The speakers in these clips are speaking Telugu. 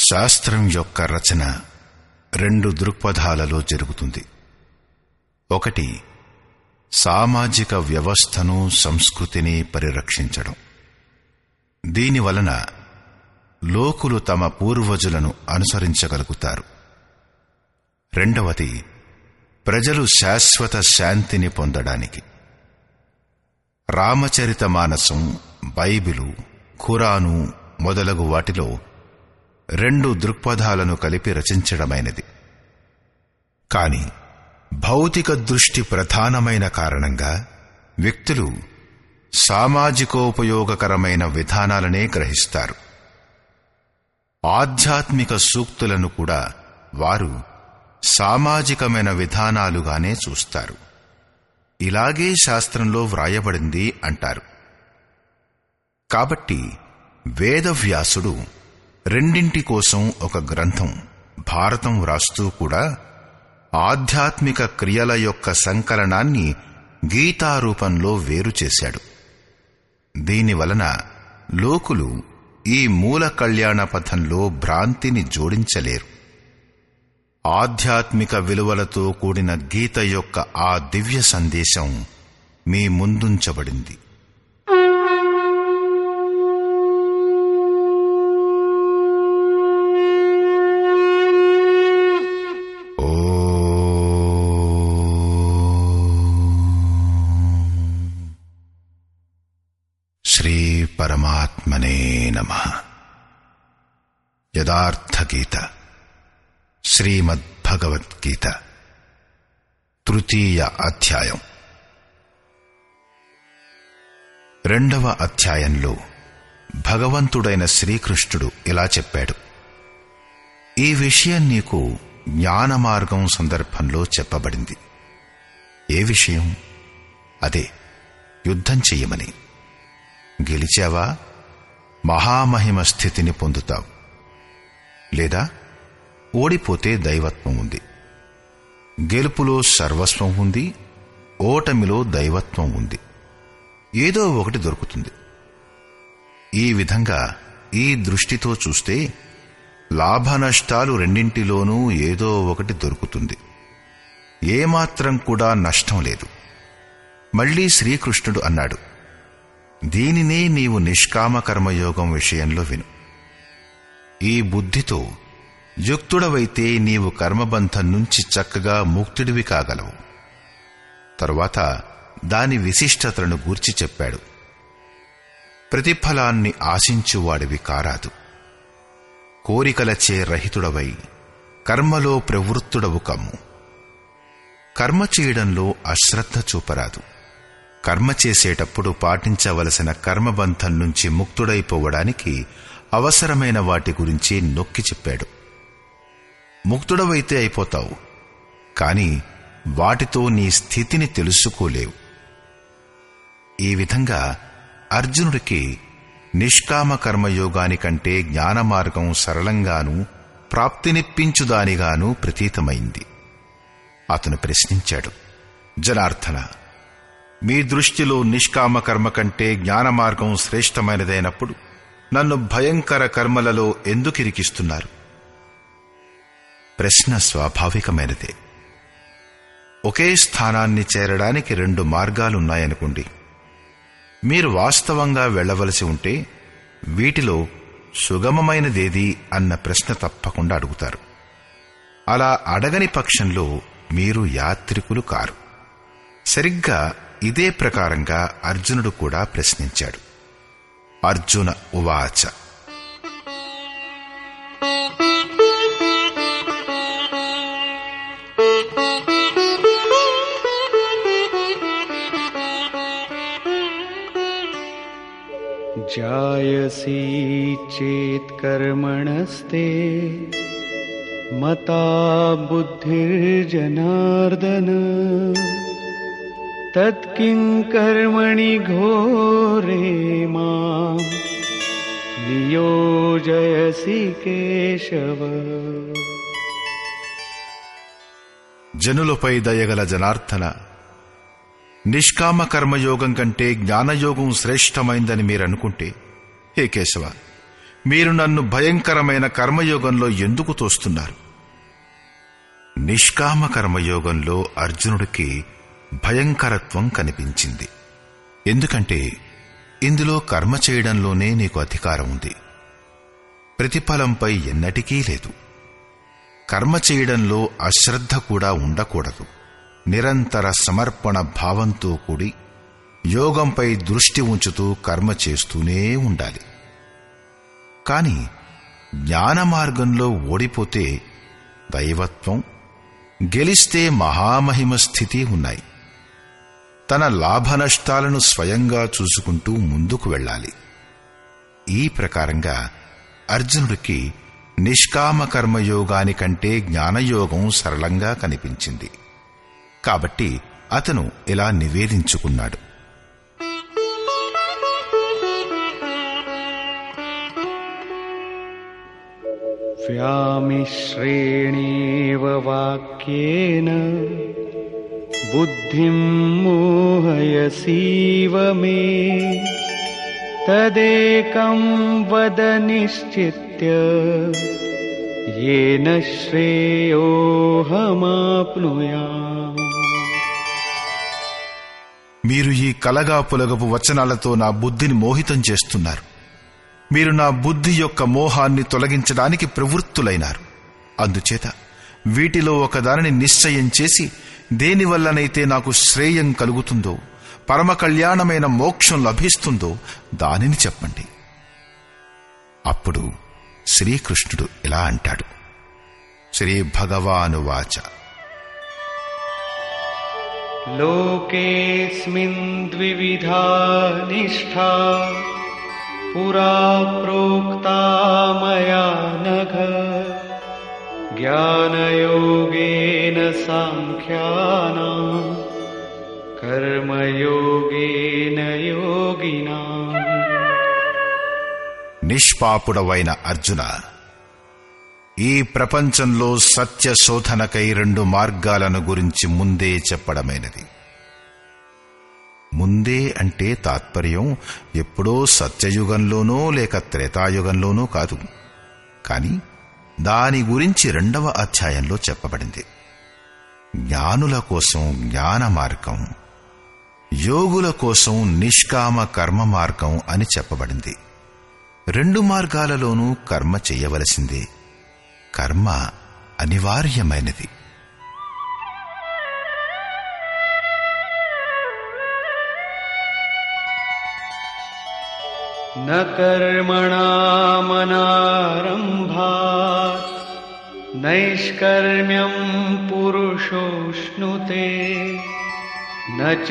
శాస్త్రం యొక్క రచన రెండు దృక్పథాలలో జరుగుతుంది ఒకటి సామాజిక వ్యవస్థను సంస్కృతిని పరిరక్షించడం దీని వలన లోకులు తమ పూర్వజులను అనుసరించగలుగుతారు రెండవది ప్రజలు శాశ్వత శాంతిని పొందడానికి రామచరిత మానసం బైబిలు ఖురాను మొదలగు వాటిలో రెండు దృక్పథాలను కలిపి రచించడమైనది కాని భౌతిక దృష్టి ప్రధానమైన కారణంగా వ్యక్తులు సామాజికోపయోగకరమైన విధానాలనే గ్రహిస్తారు ఆధ్యాత్మిక సూక్తులను కూడా వారు సామాజికమైన విధానాలుగానే చూస్తారు ఇలాగే శాస్త్రంలో వ్రాయబడింది అంటారు కాబట్టి వేదవ్యాసుడు రెండింటి కోసం ఒక గ్రంథం భారతం వ్రాస్తూ కూడా ఆధ్యాత్మిక క్రియల యొక్క సంకలనాన్ని గీతారూపంలో వేరు చేశాడు దీనివలన లోకులు ఈ మూల కళ్యాణ పథంలో భ్రాంతిని జోడించలేరు ఆధ్యాత్మిక విలువలతో కూడిన గీత యొక్క ఆ దివ్య సందేశం మీ ముందుంచబడింది శ్రీ పరమాత్మనే నమ యథార్థగీత శ్రీమద్భగవద్గీత తృతీయ అధ్యాయం రెండవ అధ్యాయంలో భగవంతుడైన శ్రీకృష్ణుడు ఇలా చెప్పాడు ఈ విషయం నీకు జ్ఞాన మార్గం సందర్భంలో చెప్పబడింది ఏ విషయం అదే యుద్ధం చెయ్యమని గెలిచావా మహామహిమ స్థితిని పొందుతావు లేదా ఓడిపోతే దైవత్వం ఉంది గెలుపులో సర్వస్వం ఉంది ఓటమిలో దైవత్వం ఉంది ఏదో ఒకటి దొరుకుతుంది ఈ విధంగా ఈ దృష్టితో చూస్తే లాభనష్టాలు రెండింటిలోనూ ఏదో ఒకటి దొరుకుతుంది ఏమాత్రం కూడా నష్టం లేదు మళ్లీ శ్రీకృష్ణుడు అన్నాడు దీనినే నీవు నిష్కామ కర్మయోగం విషయంలో విను ఈ బుద్ధితో యుక్తుడవైతే నీవు కర్మబంధం నుంచి చక్కగా ముక్తుడివి కాగలవు తరువాత దాని విశిష్టతలను గూర్చి చెప్పాడు ప్రతిఫలాన్ని ఆశించువాడివి కారాదు కోరికలచే రహితుడవై కర్మలో ప్రవృత్తుడవు కమ్ము కర్మ చేయడంలో అశ్రద్ధ చూపరాదు కర్మ చేసేటప్పుడు పాటించవలసిన కర్మబంధం నుంచి ముక్తుడైపోవడానికి అవసరమైన వాటి గురించి నొక్కి చెప్పాడు ముక్తుడవైతే అయిపోతావు కాని వాటితో నీ స్థితిని తెలుసుకోలేవు ఈ విధంగా అర్జునుడికి నిష్కామ కర్మయోగానికంటే జ్ఞాన మార్గం సరళంగానూ ప్రాప్తినిప్పించుదానిగానూ ప్రతీతమైంది అతను ప్రశ్నించాడు జనార్దన మీ దృష్టిలో నిష్కామ కర్మ కంటే జ్ఞాన మార్గం శ్రేష్టమైనదైనప్పుడు నన్ను భయంకర కర్మలలో ఎందుకు ఇరికిస్తున్నారు ప్రశ్న స్వాభావికమైనదే ఒకే స్థానాన్ని చేరడానికి రెండు మార్గాలున్నాయనుకోండి మీరు వాస్తవంగా వెళ్ళవలసి ఉంటే వీటిలో సుగమమైనదేది అన్న ప్రశ్న తప్పకుండా అడుగుతారు అలా అడగని పక్షంలో మీరు యాత్రికులు కారు సరిగ్గా ఇదే ప్రకారంగా అర్జునుడు కూడా ప్రశ్నించాడు అర్జున ఉవాచ जायसी चेत् कर्मणस्ते मता बुद्धिर्जनार्दन तत्किं कर्मणि घोरे माम् नियोजयसि केशव జనులపై దయగల జనార్దన నిష్కామ కర్మయోగం కంటే జ్ఞానయోగం శ్రేష్టమైందని మీరనుకుంటే హే కేశవ మీరు నన్ను భయంకరమైన కర్మయోగంలో ఎందుకు తోస్తున్నారు నిష్కామ కర్మయోగంలో అర్జునుడికి భయంకరత్వం కనిపించింది ఎందుకంటే ఇందులో కర్మ చేయడంలోనే నీకు అధికారం ఉంది ప్రతిఫలంపై ఎన్నటికీ లేదు కర్మ చేయడంలో అశ్రద్ధ కూడా ఉండకూడదు నిరంతర సమర్పణ భావంతో కూడి యోగంపై దృష్టి ఉంచుతూ కర్మ చేస్తూనే ఉండాలి కాని జ్ఞాన మార్గంలో ఓడిపోతే దైవత్వం గెలిస్తే మహామహిమ స్థితి ఉన్నాయి తన లాభనష్టాలను స్వయంగా చూసుకుంటూ ముందుకు వెళ్ళాలి ఈ ప్రకారంగా అర్జునుడికి నిష్కామ కర్మయోగానికంటే జ్ఞానయోగం సరళంగా కనిపించింది కాబట్టి అతను ఇలా నివేదించుకున్నాడు व्यामिश्रेणेव वाक्येन बुद्धिं मोहयसीव मे तदेकं वद निश्चित्य येन श्रेयोऽहमाप्नुयाम् మీరు ఈ కలగా పులగపు వచనాలతో నా బుద్ధిని మోహితం చేస్తున్నారు మీరు నా బుద్ధి యొక్క మోహాన్ని తొలగించడానికి ప్రవృత్తులైనారు అందుచేత వీటిలో ఒకదానిని నిశ్చయం చేసి దేనివల్లనైతే నాకు శ్రేయం కలుగుతుందో పరమ కళ్యాణమైన మోక్షం లభిస్తుందో దానిని చెప్పండి అప్పుడు శ్రీకృష్ణుడు ఇలా అంటాడు శ్రీ భగవానువాచ लोकेऽस्मिन् द्विविधा निष्ठा पुरा प्रोक्ता मया नघ ज्ञानयोगेन साङ्ख्यानाम् कर्मयोगेन योगिनाम् నిష్పాపుడవైన అర్జున ఈ ప్రపంచంలో సత్య శోధనకై రెండు మార్గాలను గురించి ముందే చెప్పడమైనది ముందే అంటే తాత్పర్యం ఎప్పుడో సత్యయుగంలోనో లేక త్రేతాయుగంలోనో కాదు కాని దాని గురించి రెండవ అధ్యాయంలో చెప్పబడింది జ్ఞానుల కోసం జ్ఞాన మార్గం యోగుల కోసం నిష్కామ కర్మ మార్గం అని చెప్పబడింది రెండు మార్గాలలోనూ కర్మ చేయవలసిందే కర్మ అనివార్యమైనది न कर्मणामनारम्भात् नैष्कर्म्यम् पुरुषोऽश्नुते न च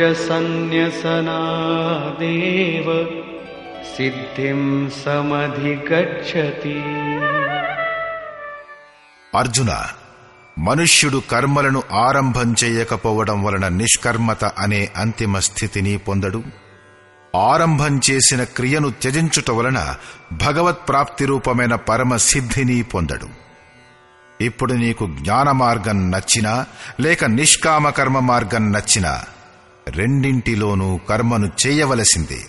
सन्न्यसनादेव सिद्धिं समधिगच्छति అర్జున మనుష్యుడు కర్మలను ఆరంభం చేయకపోవడం వలన నిష్కర్మత అనే అంతిమ స్థితిని పొందడు ఆరంభం చేసిన క్రియను త్యజించుట వలన భగవత్ ప్రాప్తి రూపమైన పరమ సిద్ధిని పొందడు ఇప్పుడు నీకు జ్ఞాన మార్గం నచ్చినా లేక నిష్కామ కర్మ మార్గం నచ్చినా రెండింటిలోనూ కర్మను చేయవలసిందే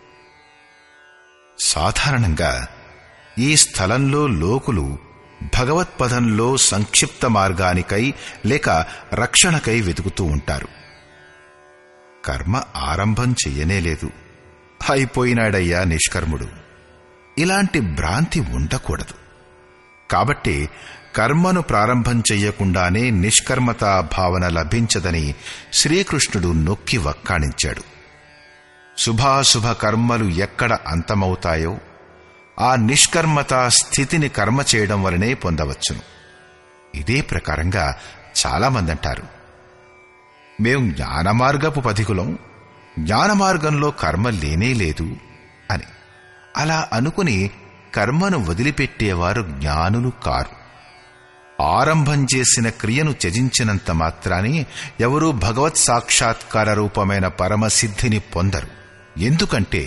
సాధారణంగా ఈ స్థలంలో లోకులు భగవత్పదంలో సంక్షిప్త మార్గానికై లేక రక్షణకై వెతుకుతూ ఉంటారు కర్మ ఆరంభం చెయ్యనేలేదు అయిపోయినాడయ్యా నిష్కర్ముడు ఇలాంటి భ్రాంతి ఉండకూడదు కాబట్టి కర్మను ప్రారంభం చెయ్యకుండానే నిష్కర్మతా భావన లభించదని శ్రీకృష్ణుడు నొక్కి వక్కాణించాడు శుభాశుభ కర్మలు ఎక్కడ అంతమవుతాయో ఆ నిష్కర్మత స్థితిని కర్మ చేయడం వలనే పొందవచ్చును ఇదే ప్రకారంగా చాలామంది అంటారు మేం జ్ఞానమార్గపు పథికులం జ్ఞానమార్గంలో కర్మ లేనే లేదు అని అలా అనుకుని కర్మను వదిలిపెట్టేవారు జ్ఞానులు కారు ఆరంభం చేసిన క్రియను త్యజించినంత మాత్రానే ఎవరూ భగవత్ సాక్షాత్కార రూపమైన పరమసిద్ధిని పొందరు ఎందుకంటే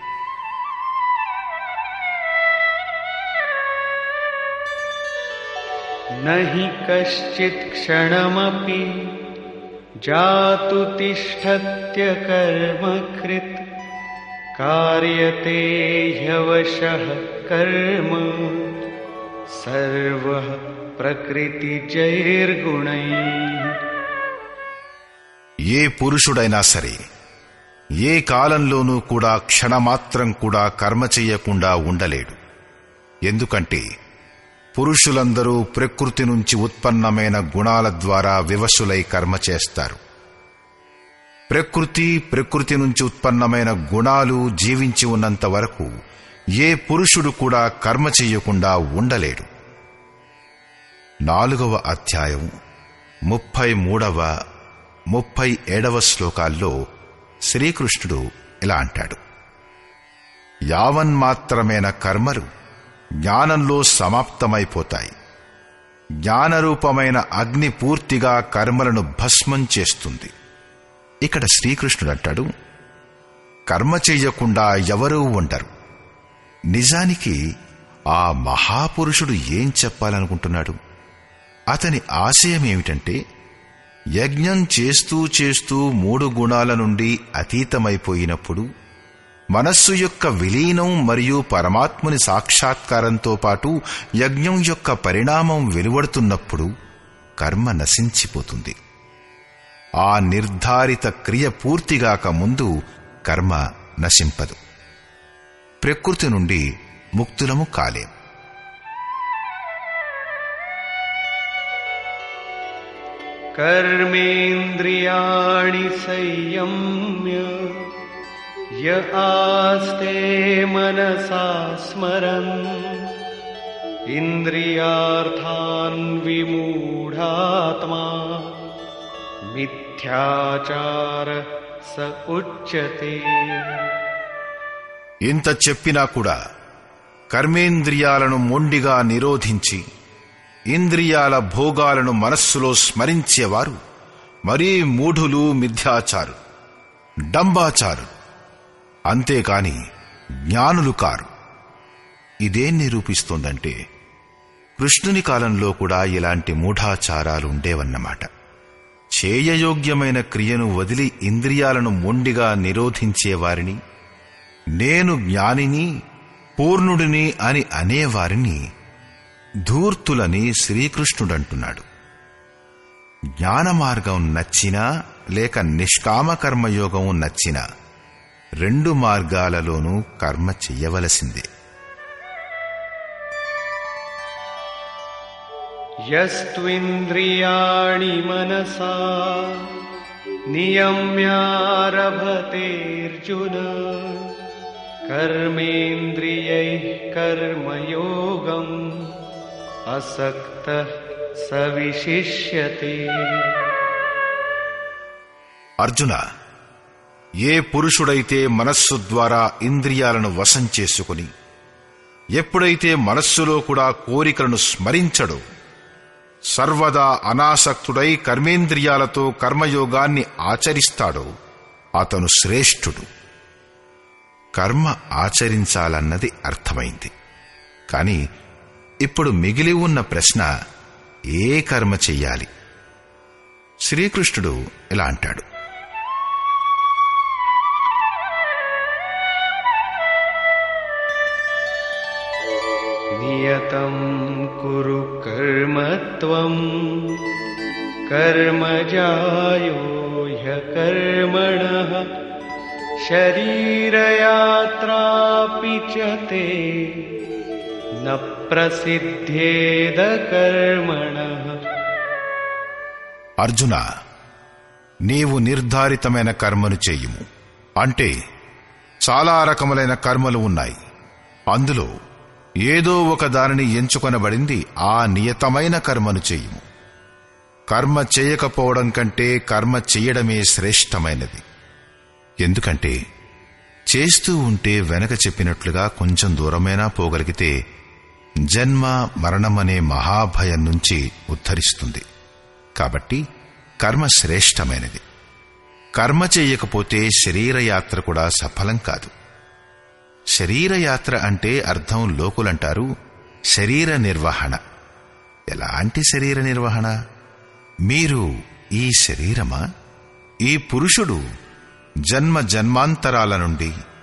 न हि कश्चित् क्षणमपि जातु तिष्ठत्य कर्मकृत् कार्यते ह्यवशः कर्म सर्वः प्रकृतिजैर्गुणैः ఏ పురుషుడైనా సరే ఏ కాలంలోనూ కూడా క్షణమాత్రం కూడా కర్మ చెయ్యకుండా ఉండలేడు ఎందుకంటే పురుషులందరూ ప్రకృతి నుంచి ఉత్పన్నమైన గుణాల ద్వారా వివశులై కర్మ చేస్తారు ప్రకృతి ప్రకృతి నుంచి ఉత్పన్నమైన గుణాలు జీవించి ఉన్నంత వరకు ఏ పురుషుడు కూడా కర్మ చెయ్యకుండా ఉండలేడు నాలుగవ అధ్యాయం ముప్పై మూడవ ముప్పై ఏడవ శ్లోకాల్లో శ్రీకృష్ణుడు ఇలా అంటాడు యావన్మాత్రమైన కర్మలు జ్ఞానంలో సమాప్తమైపోతాయి జ్ఞానరూపమైన అగ్ని పూర్తిగా కర్మలను భస్మం చేస్తుంది ఇక్కడ శ్రీకృష్ణుడు అంటాడు కర్మ చెయ్యకుండా ఎవరూ ఉండరు నిజానికి ఆ మహాపురుషుడు ఏం చెప్పాలనుకుంటున్నాడు అతని ఆశయం ఏమిటంటే యజ్ఞం చేస్తూ చేస్తూ మూడు గుణాల నుండి అతీతమైపోయినప్పుడు మనస్సు యొక్క విలీనం మరియు పరమాత్ముని సాక్షాత్కారంతో పాటు యజ్ఞం యొక్క పరిణామం వెలువడుతున్నప్పుడు కర్మ నశించిపోతుంది ఆ నిర్ధారిత క్రియ పూర్తిగాక ముందు కర్మ నశింపదు ప్రకృతి నుండి ముక్తులము కాలేం कर्मेन्द्रियाणि संयम्य य आस्ते मनसा स्मरन् इन्द्रियार्थान् विमूढात्मा मिथ्याचार स उच्यते ఇంత చెప్పినా కూడా కర్మేంద్రియాలను మొండిగా నిరోధించి ఇంద్రియాల భోగాలను మనస్సులో స్మరించేవారు మరీ మూఢులు మిథ్యాచారు డంబాచారు అంతేకాని జ్ఞానులు కారు ఇదేం నిరూపిస్తోందంటే కృష్ణుని కాలంలో కూడా ఇలాంటి మూఢాచారాలు ఉండేవన్నమాట చేయయోగ్యమైన క్రియను వదిలి ఇంద్రియాలను మొండిగా నిరోధించేవారిని నేను జ్ఞానిని పూర్ణుడిని అని అనేవారిని ధూర్తులని శ్రీకృష్ణుడంటున్నాడు జ్ఞాన మార్గం నచ్చినా లేక నిష్కామ కర్మయోగం నచ్చినా రెండు మార్గాలలోనూ కర్మ చెయ్యవలసిందే यस्त्विन्द्रियाणि मनसा नियम्यारभतेऽर्जुन कर्मेन्द्रियैः कर्मयोगम् असक्तः स विशिष्यते అర్జున ఏ పురుషుడైతే మనస్సు ద్వారా ఇంద్రియాలను వశం చేసుకుని ఎప్పుడైతే మనస్సులో కూడా కోరికలను స్మరించడో సర్వదా అనాసక్తుడై కర్మేంద్రియాలతో కర్మయోగాన్ని ఆచరిస్తాడో అతను శ్రేష్ఠుడు కర్మ ఆచరించాలన్నది అర్థమైంది కాని ఇప్పుడు మిగిలి ఉన్న ప్రశ్న ఏ కర్మ చెయ్యాలి శ్రీకృష్ణుడు ఇలా అంటాడు नियतं कुरु कर्म त्वम् कर्मजायो ह्यकर्मणः शरीरयात्रापि च ते न प्रसिद्धेद कर्मणः అర్జున నీవు నిర్ధారితమైన కర్మను చెయ్యుము అంటే చాలా రకములైన కర్మలు ఉన్నాయి అందులో ఏదో ఒక దానిని ఎంచుకొనబడింది ఆ నియతమైన కర్మను చెయ్యుము కర్మ చేయకపోవడం కంటే కర్మ చెయ్యడమే శ్రేష్టమైనది ఎందుకంటే చేస్తూ ఉంటే వెనక చెప్పినట్లుగా కొంచెం దూరమైనా పోగలిగితే జన్మ మరణమనే మహాభయం నుంచి ఉద్ధరిస్తుంది కాబట్టి కర్మ శ్రేష్టమైనది కర్మ చేయకపోతే శరీరయాత్ర కూడా సఫలం కాదు శరీరయాత్ర అంటే అర్థం లోకులంటారు శరీర నిర్వహణ ఎలాంటి శరీర నిర్వహణ మీరు ఈ శరీరమా ఈ పురుషుడు జన్మ జన్మాంతరాల నుండి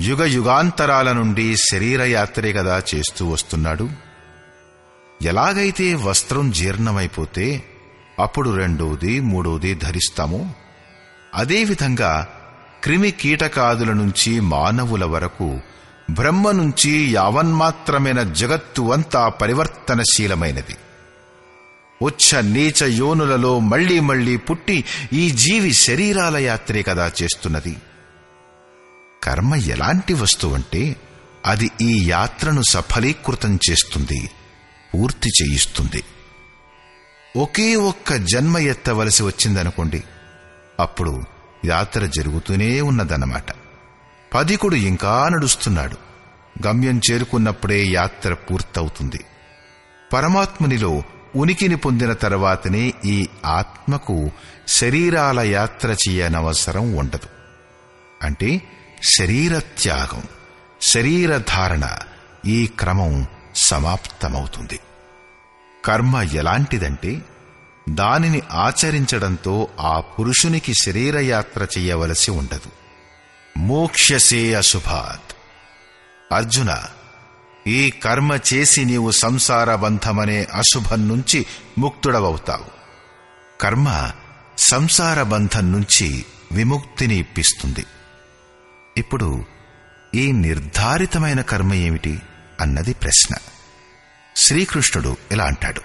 యుగ యుగాంతరాల నుండి శరీరయాత్రే కదా చేస్తూ వస్తున్నాడు ఎలాగైతే వస్త్రం జీర్ణమైపోతే అప్పుడు రెండోది మూడోది ధరిస్తామో అదేవిధంగా క్రిమి కీటకాదుల నుంచి మానవుల వరకు బ్రహ్మ నుంచి యావన్మాత్రమైన జగత్తు అంతా పరివర్తనశీలమైనది ఉచ్చ నీచ యోనులలో మళ్లీ మళ్లీ పుట్టి ఈ జీవి శరీరాల యాత్రే కదా చేస్తున్నది కర్మ ఎలాంటి వస్తువంటే అది ఈ యాత్రను సఫలీకృతం చేస్తుంది పూర్తి చేయిస్తుంది ఒకే ఒక్క జన్మ ఎత్తవలసి వచ్చిందనుకోండి అప్పుడు యాత్ర జరుగుతూనే ఉన్నదన్నమాట పదికుడు ఇంకా నడుస్తున్నాడు గమ్యం చేరుకున్నప్పుడే యాత్ర పూర్తవుతుంది పరమాత్మునిలో ఉనికిని పొందిన తర్వాతనే ఈ ఆత్మకు శరీరాల యాత్ర చేయనవసరం ఉండదు అంటే శరీర త్యాగం శరీర ధారణ ఈ క్రమం సమాప్తమవుతుంది కర్మ ఎలాంటిదంటే దానిని ఆచరించడంతో ఆ పురుషునికి శరీరయాత్ర చేయవలసి ఉండదు మోక్షసే అశుభాత్ అర్జున ఈ కర్మ చేసి నీవు సంసార బంధమనే అశుభం నుంచి ముక్తుడవవుతావు కర్మ సంసార బంధం నుంచి విముక్తిని ఇప్పిస్తుంది ఇప్పుడు ఈ నిర్ధారితమైన కర్మ ఏమిటి అన్నది ప్రశ్న శ్రీకృష్ణుడు ఇలా అంటాడు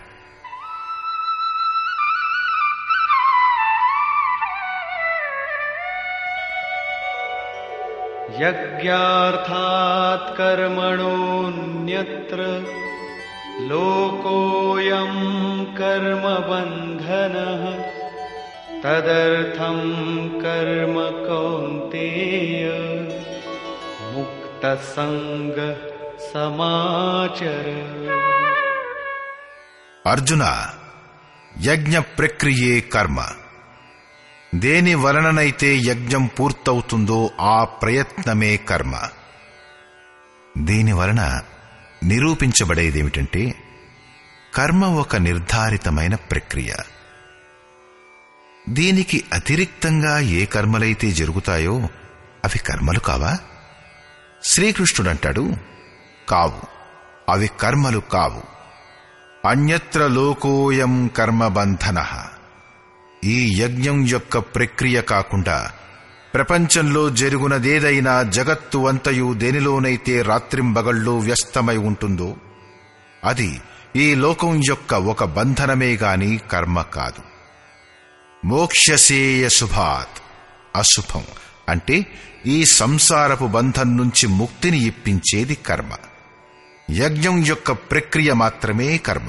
यज्ञार्थात् कर्मणोऽन्यत्र लोकोऽयं कर्मबन्धनः तदर्थं कर्म कौन्तेय मुक्तसङ्गः समाचर అర్జున యజ్ఞ ప్రక్రియే కర్మ దేని వలననైతే యజ్ఞం పూర్తవుతుందో ఆ ప్రయత్నమే కర్మ దీని వలన నిరూపించబడేదేమిటంటే కర్మ ఒక నిర్ధారితమైన ప్రక్రియ దీనికి అతిరిక్తంగా ఏ కర్మలైతే జరుగుతాయో అవి కర్మలు కావా శ్రీకృష్ణుడంటాడు కావు అవి కర్మలు కావు అన్యత్ర లోకోయం కర్మబంధన ఈ యజ్ఞం యొక్క ప్రక్రియ కాకుండా ప్రపంచంలో జరుగునదేదైనా జగత్తు అంతయు దేనిలోనైతే రాత్రింబగళ్ళు వ్యస్తమై ఉంటుందో అది ఈ లోకం యొక్క ఒక బంధనమే గాని కర్మ కాదు మోక్షసేయ శుభాత్ అశుభం అంటే ఈ సంసారపు బంధం నుంచి ముక్తిని ఇప్పించేది కర్మ యజ్ఞం యొక్క ప్రక్రియ మాత్రమే కర్మ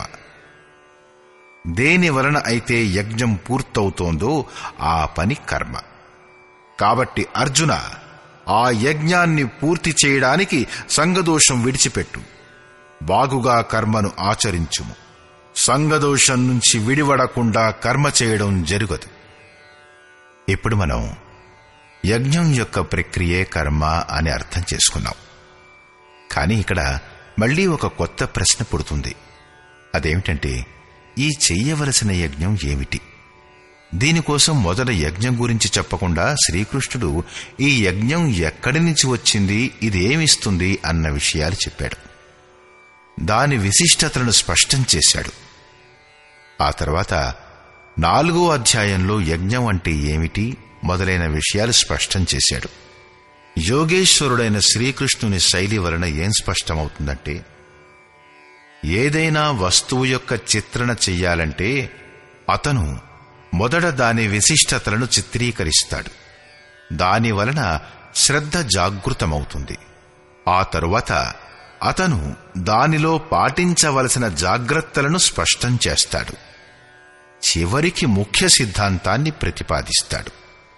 దేని వలన అయితే యజ్ఞం పూర్తవుతోందో ఆ పని కర్మ కాబట్టి అర్జున ఆ యజ్ఞాన్ని పూర్తి చేయడానికి సంగదోషం విడిచిపెట్టు బాగుగా కర్మను ఆచరించుము సంగదోషం నుంచి విడివడకుండా కర్మ చేయడం జరుగదు ఇప్పుడు మనం యజ్ఞం యొక్క ప్రక్రియే కర్మ అని అర్థం చేసుకున్నాం కానీ ఇక్కడ మళ్ళీ ఒక కొత్త ప్రశ్న పుడుతుంది అదేమిటంటే ఈ చెయ్యవలసిన యజ్ఞం ఏమిటి దీనికోసం మొదట యజ్ఞం గురించి చెప్పకుండా శ్రీకృష్ణుడు ఈ యజ్ఞం ఎక్కడి నుంచి వచ్చింది ఇది ఏమిస్తుంది అన్న విషయాలు చెప్పాడు దాని విశిష్టతలను స్పష్టం చేశాడు ఆ తర్వాత నాలుగో అధ్యాయంలో యజ్ఞం అంటే ఏమిటి మొదలైన విషయాలు స్పష్టం చేశాడు యోగేశ్వరుడైన శ్రీకృష్ణుని శైలి వలన ఏం స్పష్టమవుతుందంటే ఏదైనా వస్తువు యొక్క చిత్రణ చెయ్యాలంటే అతను మొదట దాని విశిష్టతలను చిత్రీకరిస్తాడు దాని వలన శ్రద్ధ జాగృతమవుతుంది ఆ తరువాత అతను దానిలో పాటించవలసిన జాగ్రత్తలను స్పష్టం చేస్తాడు చివరికి ముఖ్య సిద్ధాంతాన్ని ప్రతిపాదిస్తాడు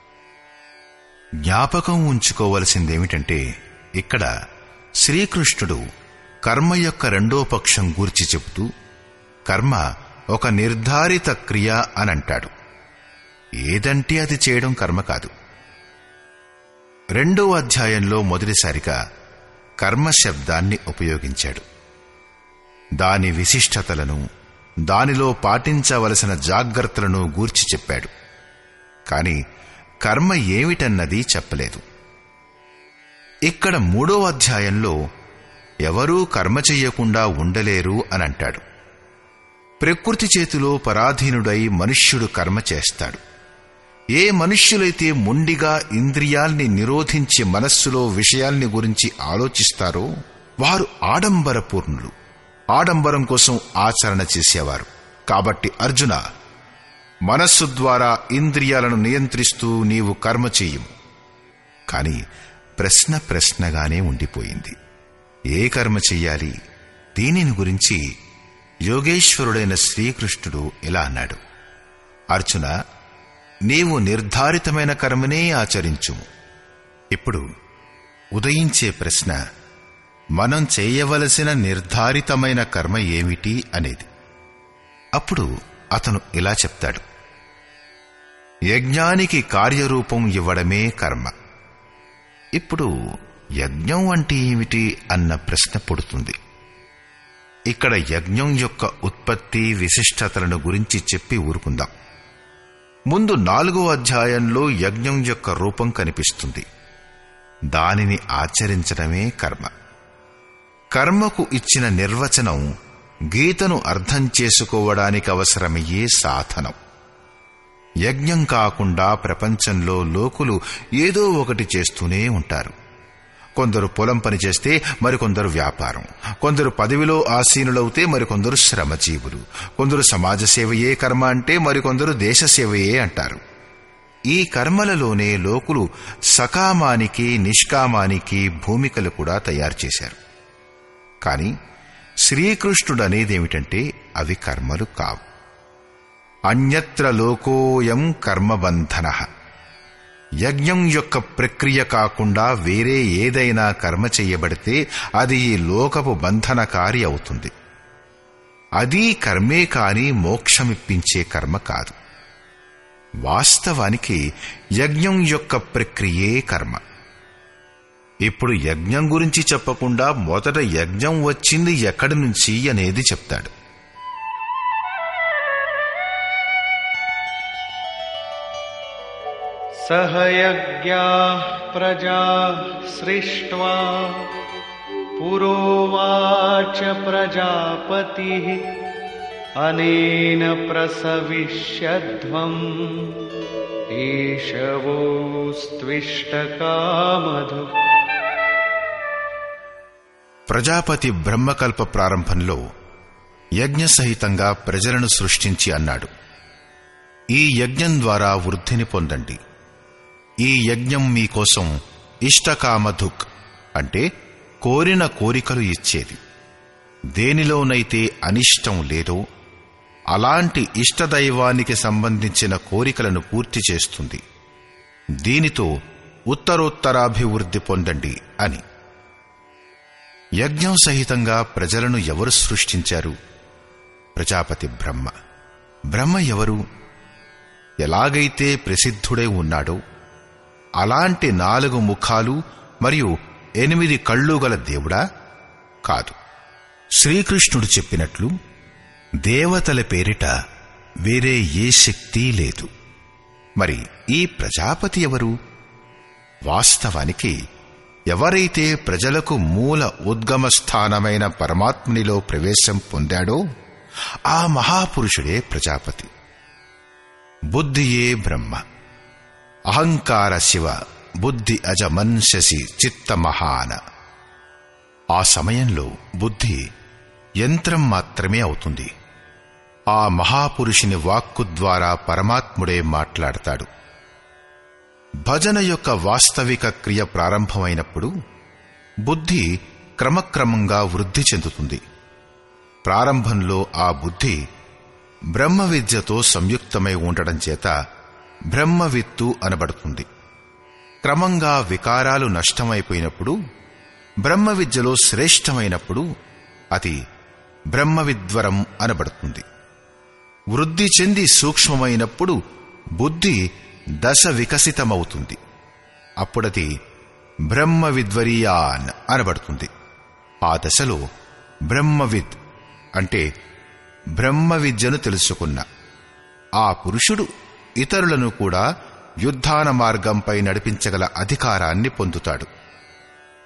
జ్ఞాపకం ఉంచుకోవలసిందేమిటంటే ఇక్కడ శ్రీకృష్ణుడు కర్మ యొక్క రెండో పక్షం గూర్చి చెబుతూ కర్మ ఒక నిర్ధారిత క్రియ అని అంటాడు ఏదంటే అది చేయడం కర్మ కాదు రెండో అధ్యాయంలో మొదటిసారిగా కర్మ శబ్దాన్ని ఉపయోగించాడు దాని విశిష్టతలను దానిలో పాటించవలసిన జాగ్రత్తలను గూర్చి చెప్పాడు కాని కర్మ ఏమిటన్నది చెప్పలేదు ఇక్కడ మూడో అధ్యాయంలో ఎవరూ కర్మ చెయ్యకుండా ఉండలేరు అని అంటాడు ప్రకృతి చేతిలో పరాధీనుడై మనుష్యుడు కర్మ చేస్తాడు ఏ మనుష్యులైతే మొండిగా ఇంద్రియాల్ని నిరోధించి మనస్సులో విషయాల్ని గురించి ఆలోచిస్తారో వారు ఆడంబరపూర్ణులు ఆడంబరం కోసం ఆచరణ చేసేవారు కాబట్టి అర్జున మనస్సు ద్వారా ఇంద్రియాలను నియంత్రిస్తూ నీవు కర్మ చెయ్యము కాని ప్రశ్న ప్రశ్నగానే ఉండిపోయింది ఏ కర్మ చెయ్యాలి దీనిని గురించి యోగేశ్వరుడైన శ్రీకృష్ణుడు ఇలా అన్నాడు అర్జున నీవు నిర్ధారితమైన కర్మనే ఆచరించుము ఇప్పుడు ఉదయించే ప్రశ్న మనం చేయవలసిన నిర్ధారితమైన కర్మ ఏమిటి అనేది అప్పుడు అతను ఇలా చెప్తాడు యజ్ఞానికి కార్యరూపం ఇవ్వడమే కర్మ ఇప్పుడు యజ్ఞం అంటే ఏమిటి అన్న ప్రశ్న పుడుతుంది ఇక్కడ యజ్ఞం యొక్క ఉత్పత్తి విశిష్టతలను గురించి చెప్పి ఊరుకుందాం ముందు నాలుగో అధ్యాయంలో యజ్ఞం యొక్క రూపం కనిపిస్తుంది దానిని ఆచరించడమే కర్మ కర్మకు ఇచ్చిన నిర్వచనం గీతను అర్థం చేసుకోవడానికి అవసరమయ్యే సాధనం యజ్ఞం కాకుండా ప్రపంచంలో లోకులు ఏదో ఒకటి చేస్తూనే ఉంటారు కొందరు పొలం పని చేస్తే మరికొందరు వ్యాపారం కొందరు పదవిలో ఆసీనులవుతే మరికొందరు శ్రమజీవులు కొందరు సమాజ సేవయే కర్మ అంటే మరికొందరు దేశ సేవయే అంటారు ఈ కర్మలలోనే లోకులు సకామానికి నిష్కామానికి భూమికలు కూడా తయారు చేశారు కాని శ్రీకృష్ణుడు అనేదేమిటంటే అవి కర్మలు కావు అన్యత్ర లోకోయం కర్మబంధన యజ్ఞం యొక్క ప్రక్రియ కాకుండా వేరే ఏదైనా కర్మ చెయ్యబడితే అది ఈ లోకపు బంధనకారి అవుతుంది అది కర్మే కాని మోక్షమిప్పించే కర్మ కాదు వాస్తవానికి యజ్ఞం యొక్క ప్రక్రియే కర్మ ఇప్పుడు యజ్ఞం గురించి చెప్పకుండా మొదట యజ్ఞం వచ్చింది ఎక్కడి నుంచి అనేది చెప్తాడు सह यज्ञाः प्रजा सृष्ट्वा पुरोवाच प्रजापतिः अनेन प्रसविष्यध्वम् ईशवोस्त्विष्टकामधु ప్రజాపతి బ్రహ్మకల్ప ప్రారంభంలో యజ్ఞ సహితంగా ప్రజలను సృష్టించి అన్నాడు ఈ యజ్ఞం ద్వారా వృద్ధిని పొందండి ఈ యజ్ఞం మీకోసం ఇష్టకామధుక్ అంటే కోరిన కోరికలు ఇచ్చేది దేనిలోనైతే అనిష్టం లేదో అలాంటి ఇష్టదైవానికి సంబంధించిన కోరికలను పూర్తి చేస్తుంది దీనితో ఉత్తరోత్తరాభివృద్ధి పొందండి అని యజ్ఞం సహితంగా ప్రజలను ఎవరు సృష్టించారు ప్రజాపతి బ్రహ్మ బ్రహ్మ ఎవరు ఎలాగైతే ప్రసిద్ధుడై ఉన్నాడో అలాంటి నాలుగు ముఖాలు మరియు ఎనిమిది కళ్ళు గల దేవుడా కాదు శ్రీకృష్ణుడు చెప్పినట్లు దేవతల పేరిట వేరే ఏ శక్తి లేదు మరి ఈ ప్రజాపతి ఎవరు వాస్తవానికి ఎవరైతే ప్రజలకు మూల ఉద్గమ స్థానమైన పరమాత్మునిలో ప్రవేశం పొందాడో ఆ మహాపురుషుడే ప్రజాపతి బుద్ధియే బ్రహ్మ అహంకార శివ బుద్ధి అజమన్షసి చిత్త మహాన ఆ సమయంలో బుద్ధి యంత్రం మాత్రమే అవుతుంది ఆ మహాపురుషుని వాక్కు ద్వారా పరమాత్ముడే మాట్లాడతాడు భజన యొక్క వాస్తవిక క్రియ ప్రారంభమైనప్పుడు బుద్ధి క్రమక్రమంగా వృద్ధి చెందుతుంది ప్రారంభంలో ఆ బుద్ధి బ్రహ్మ విద్యతో సంయుక్తమై ఉండడం చేత బ్రహ్మవిత్తు అనబడుతుంది క్రమంగా వికారాలు నష్టమైపోయినప్పుడు బ్రహ్మ విద్యలో శ్రేష్టమైనప్పుడు అది బ్రహ్మవిద్వరం అనబడుతుంది వృద్ధి చెంది సూక్ష్మమైనప్పుడు బుద్ధి దశ వికసితమవుతుంది అప్పుడది బ్రహ్మ విద్వరీయాన్ అనబడుతుంది ఆ దశలో బ్రహ్మవిద్ అంటే బ్రహ్మ విద్యను తెలుసుకున్న ఆ పురుషుడు ఇతరులను కూడా యుద్ధాన మార్గంపై నడిపించగల అధికారాన్ని పొందుతాడు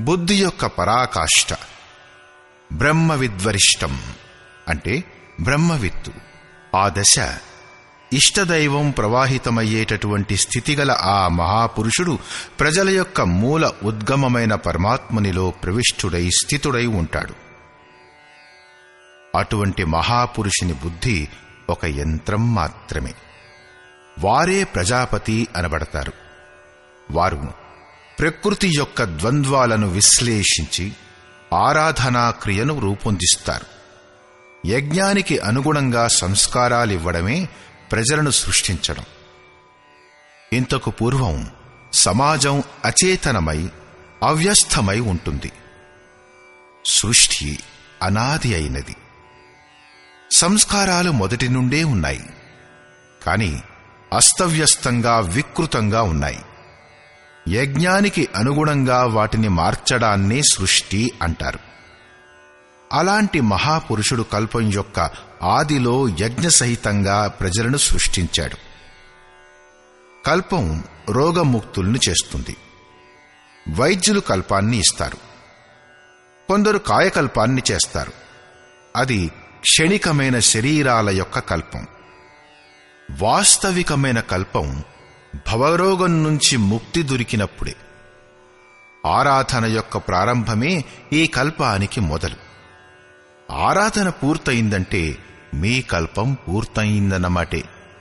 బుద్ధి యొక్క పరాకాష్ట బ్రహ్మ విద్వరిష్టం అంటే బ్రహ్మవిత్తు ఆ దశ ఇష్టదైవం ప్రవాహితమయ్యేటటువంటి స్థితిగల ఆ మహాపురుషుడు ప్రజల యొక్క మూల ఉద్గమమైన పరమాత్మనిలో ప్రవిష్టుడై స్థితుడై ఉంటాడు అటువంటి మహాపురుషుని బుద్ధి ఒక యంత్రం మాత్రమే వారే ప్రజాపతి అనబడతారు వారు ప్రకృతి యొక్క ద్వంద్వాలను విశ్లేషించి ఆరాధనా క్రియను రూపొందిస్తారు యజ్ఞానికి అనుగుణంగా సంస్కారాలివ్వడమే ప్రజలను సృష్టించడం ఇంతకు పూర్వం సమాజం అచేతనమై అవ్యస్థమై ఉంటుంది సృష్టి అనాది అయినది సంస్కారాలు మొదటి నుండే ఉన్నాయి కాని అస్తవ్యస్తంగా వికృతంగా ఉన్నాయి యజ్ఞానికి అనుగుణంగా వాటిని మార్చడాన్నే సృష్టి అంటారు అలాంటి మహాపురుషుడు కల్పం యొక్క ఆదిలో యజ్ఞ సహితంగా ప్రజలను సృష్టించాడు కల్పం రోగముక్తుల్ని చేస్తుంది వైద్యులు కల్పాన్ని ఇస్తారు కొందరు కాయకల్పాన్ని చేస్తారు అది క్షణికమైన శరీరాల యొక్క కల్పం వాస్తవికమైన కల్పం భవరోగం నుంచి ముక్తి దొరికినప్పుడే ఆరాధన యొక్క ప్రారంభమే ఈ కల్పానికి మొదలు ఆరాధన పూర్తయిందంటే మీ కల్పం పూర్తయిందన్నమాటే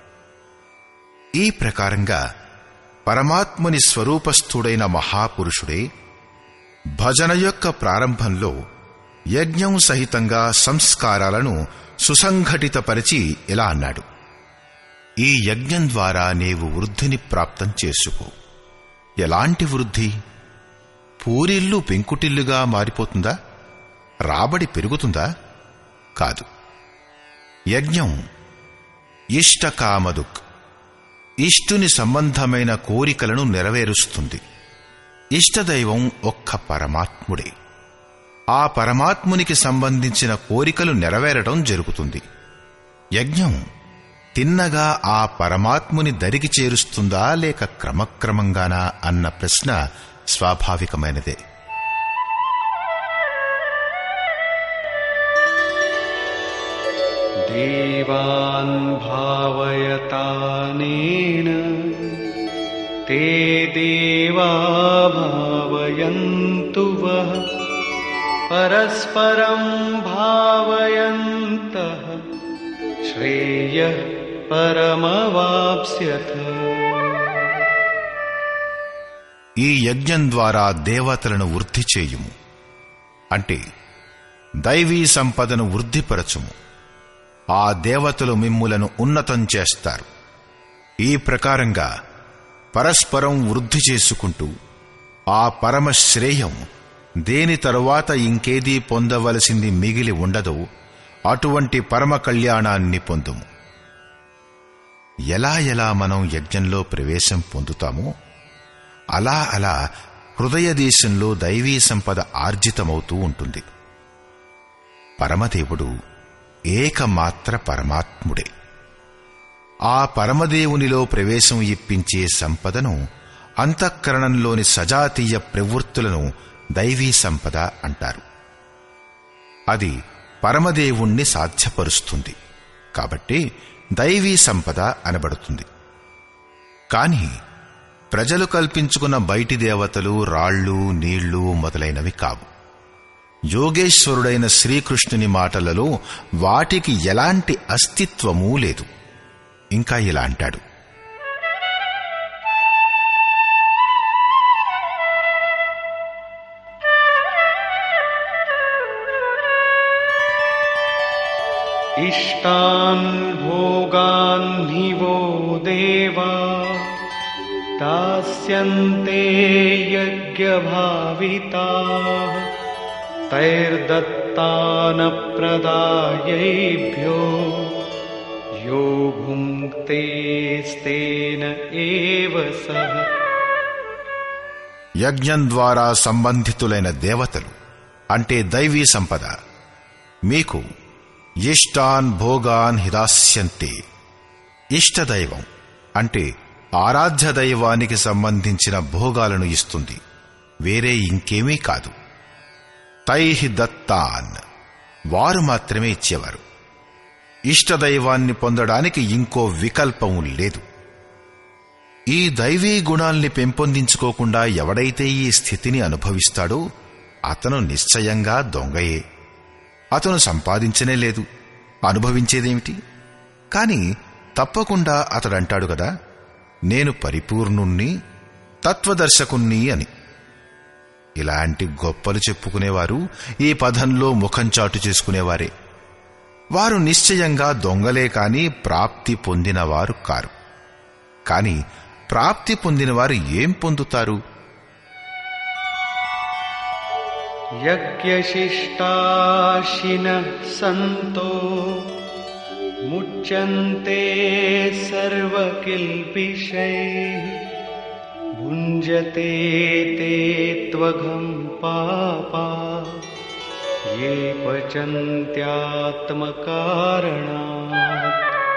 ఈ ప్రకారంగా పరమాత్ముని స్వరూపస్థుడైన మహాపురుషుడే భజన యొక్క ప్రారంభంలో యజ్ఞం సహితంగా సంస్కారాలను సుసంఘటితపరిచి ఇలా అన్నాడు ఈ యజ్ఞం ద్వారా నీవు వృద్ధిని ప్రాప్తం చేసుకో ఎలాంటి వృద్ధి పూరిల్లు పెంకుటిల్లుగా మారిపోతుందా రాబడి పెరుగుతుందా కాదు యజ్ఞం ఇష్టకామదుక్ ఇష్టుని సంబంధమైన కోరికలను నెరవేరుస్తుంది ఇష్టదైవం ఒక్క పరమాత్ముడే ఆ పరమాత్మునికి సంబంధించిన కోరికలు నెరవేరడం జరుగుతుంది యజ్ఞం తిన్నగా ఆ పరమాత్ముని దరికి చేరుస్తుందా లేక క్రమక్రమంగానా అన్న ప్రశ్న స్వాభావికమైనదే देवान् भावयतानेन ते देवा भावयन्तु वः परस्परं भावयन्तः श्रेयः परमवाप्स्यथ ఈ యజ్ఞం ద్వారా దేవతలను వృద్ధి చేయుము అంటే దైవీ సంపదను వృద్ధిపరచుము ఆ దేవతలు మిమ్ములను ఉన్నతం చేస్తారు ఈ ప్రకారంగా పరస్పరం వృద్ధి చేసుకుంటూ ఆ పరమ శ్రేయం దేని తరువాత ఇంకేదీ పొందవలసింది మిగిలి ఉండదో అటువంటి పరమ కళ్యాణాన్ని పొందుము ఎలా ఎలా మనం యజ్ఞంలో ప్రవేశం పొందుతామో అలా అలా హృదయ దేశంలో దైవీ సంపద ఆర్జితమవుతూ ఉంటుంది పరమదేవుడు ఏకమాత్ర పరమాత్ముడే ఆ పరమదేవునిలో ప్రవేశం ఇప్పించే సంపదను అంతఃకరణంలోని సజాతీయ ప్రవృత్తులను దైవీ సంపద అంటారు అది పరమదేవుణ్ణి సాధ్యపరుస్తుంది కాబట్టి దైవీ సంపద అనబడుతుంది కాని ప్రజలు కల్పించుకున్న బయటి దేవతలు రాళ్ళు నీళ్లు మొదలైనవి కావు యోగేశ్వరుడైన శ్రీకృష్ణుని మాటలలో వాటికి ఎలాంటి అస్తిత్వమూ లేదు ఇంకా ఇలా అంటాడు इष्टान् भोगान् हि वो देवा दास्यन्ते यज्ञभाविताः तैर्दत्तानप्रदायैभ्यो यो भुङ्क्तेस्तेन एव सः యజ్ఞం ద్వారా సంబంధితులైన దేవతలు అంటే దైవీ సంపద మీకు ఇష్టాన్ భోగాన్ హిదాస్యంతే ఇష్టదైవం అంటే ఆరాధ్య దైవానికి సంబంధించిన భోగాలను ఇస్తుంది వేరే ఇంకేమీ కాదు తైహి దత్తాన్ వారు మాత్రమే ఇచ్చేవారు ఇష్టదైవాన్ని పొందడానికి ఇంకో వికల్పం లేదు ఈ దైవీ గుణాల్ని పెంపొందించుకోకుండా ఎవడైతే ఈ స్థితిని అనుభవిస్తాడో అతను నిశ్చయంగా దొంగయే అతను సంపాదించనే లేదు అనుభవించేదేమిటి కాని తప్పకుండా అతడంటాడు కదా నేను పరిపూర్ణుణ్ణి తత్వదర్శకుణ్ణి అని ఇలాంటి గొప్పలు చెప్పుకునేవారు ఈ పదంలో ముఖం చాటు చేసుకునేవారే వారు నిశ్చయంగా దొంగలే కాని ప్రాప్తి పొందినవారు కారు కాని ప్రాప్తి పొందినవారు ఏం పొందుతారు यज्ञशिष्टाशिनः सन्तो मुच्यन्ते सर्वकिल्बिषैः भुञ्जते ते त्वघम् पापा ये पचन्त्यात्मकारणात्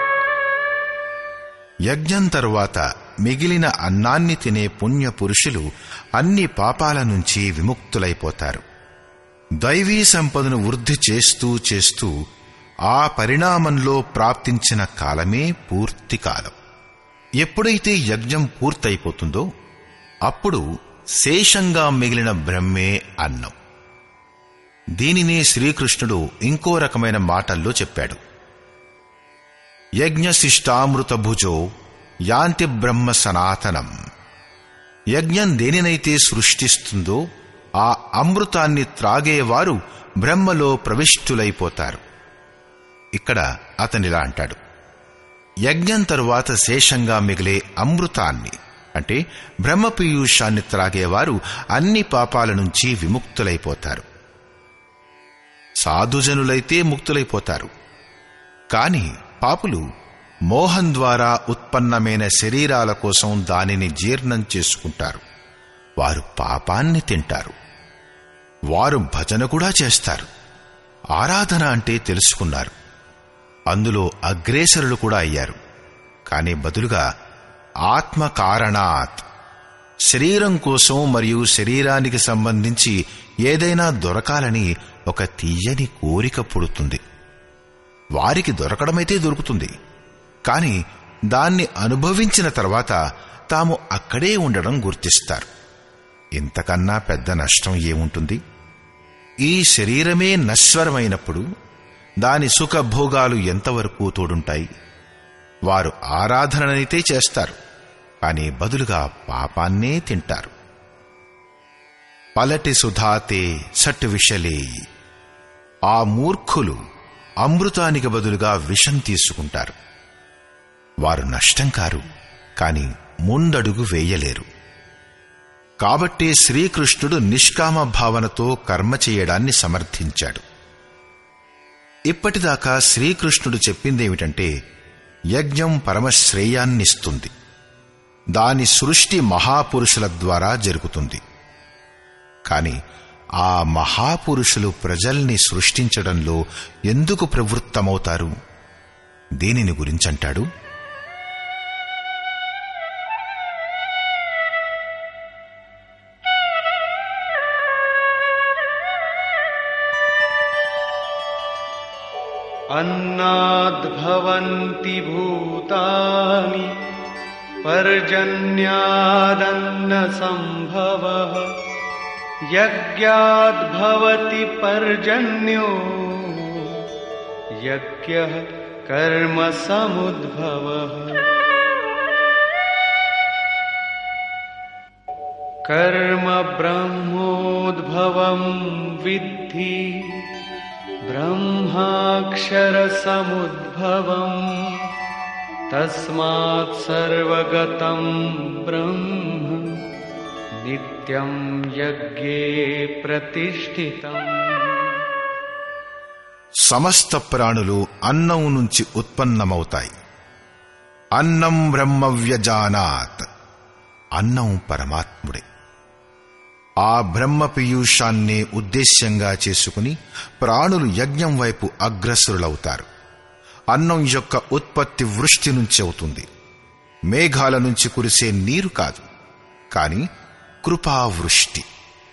యజ్ఞం తరువాత మిగిలిన అన్నాన్ని తినే పుణ్య పురుషులు అన్ని పాపాల నుంచి విముక్తులైపోతారు దైవీ సంపదను వృద్ధి చేస్తూ చేస్తూ ఆ పరిణామంలో ప్రాప్తించిన కాలమే పూర్తి కాలం ఎప్పుడైతే యజ్ఞం పూర్తయిపోతుందో అప్పుడు శేషంగా మిగిలిన బ్రహ్మే అన్నం దీనినే శ్రీకృష్ణుడు ఇంకో రకమైన మాటల్లో చెప్పాడు యజ్ఞశిష్టామృత భుజో యాంతి బ్రహ్మ సనాతనం యజ్ఞం దేనినైతే సృష్టిస్తుందో ఆ అమృతాన్ని త్రాగేవారు బ్రహ్మలో ప్రవిష్టులైపోతారు ఇక్కడ అతనిలా అంటాడు యజ్ఞం తరువాత శేషంగా మిగిలే అమృతాన్ని అంటే బ్రహ్మపీయూషాన్ని త్రాగేవారు అన్ని పాపాల నుంచి విముక్తులైపోతారు సాధుజనులైతే ముక్తులైపోతారు కాని పాపులు మోహం ద్వారా ఉత్పన్నమైన శరీరాల కోసం దానిని జీర్ణం చేసుకుంటారు వారు పాపాన్ని తింటారు వారు భజన కూడా చేస్తారు ఆరాధన అంటే తెలుసుకున్నారు అందులో అగ్రేసరులు కూడా అయ్యారు కానీ బదులుగా ఆత్మ కారణాత్ శరీరం కోసం మరియు శరీరానికి సంబంధించి ఏదైనా దొరకాలని ఒక తీయని కోరిక పుడుతుంది వారికి దొరకడమైతే దొరుకుతుంది కాని దాన్ని అనుభవించిన తర్వాత తాము అక్కడే ఉండడం గుర్తిస్తారు ఇంతకన్నా పెద్ద నష్టం ఏముంటుంది ఈ శరీరమే నశ్వరమైనప్పుడు దాని సుఖభోగాలు ఎంతవరకు తోడుంటాయి వారు ఆరాధననైతే చేస్తారు కానీ బదులుగా పాపాన్నే తింటారు పలటి సుధాతే సట్ విషలేయి ఆ మూర్ఖులు అమృతానికి బదులుగా విషం తీసుకుంటారు వారు నష్టం కారు కాని ముందడుగు వేయలేరు కాబట్టే శ్రీకృష్ణుడు నిష్కామ భావనతో కర్మ చేయడాన్ని సమర్థించాడు ఇప్పటిదాకా శ్రీకృష్ణుడు చెప్పిందేమిటంటే యజ్ఞం పరమశ్రేయాన్నిస్తుంది దాని సృష్టి మహాపురుషుల ద్వారా జరుగుతుంది కాని ఆ మహాపురుషులు ప్రజల్ని సృష్టించడంలో ఎందుకు ప్రవృత్తమవుతారు దీనిని గురించంటాడు अन्नाद्भवन्ति भूतानि पर्जन्यादन्नसम्भवः यज्ञाद्भवति पर्जन्यो यज्ञः कर्मसमुद्भवः कर्म ब्रह्मोद्भवं विद्धि ब्रह्माक्षरसमुद्भवम् तस्मात् सर्वगतं ब्रह्म नित्यं यज्ञे प्रतिष्ठितम् సమస్త ప్రాణులు అన్నం నుంచి ఉత్పన్నమవుతాయి అన్నం బ్రహ్మవ్యజానాత్ అన్నం పరమాత్ముడే ఆ బ్రహ్మ పీయూషాన్నే ఉద్దేశ్యంగా చేసుకుని ప్రాణులు యజ్ఞం వైపు అగ్రసురులవుతారు అన్నం యొక్క ఉత్పత్తి వృష్టి నుంచి అవుతుంది మేఘాల నుంచి కురిసే నీరు కాదు కాని కృపావృష్టి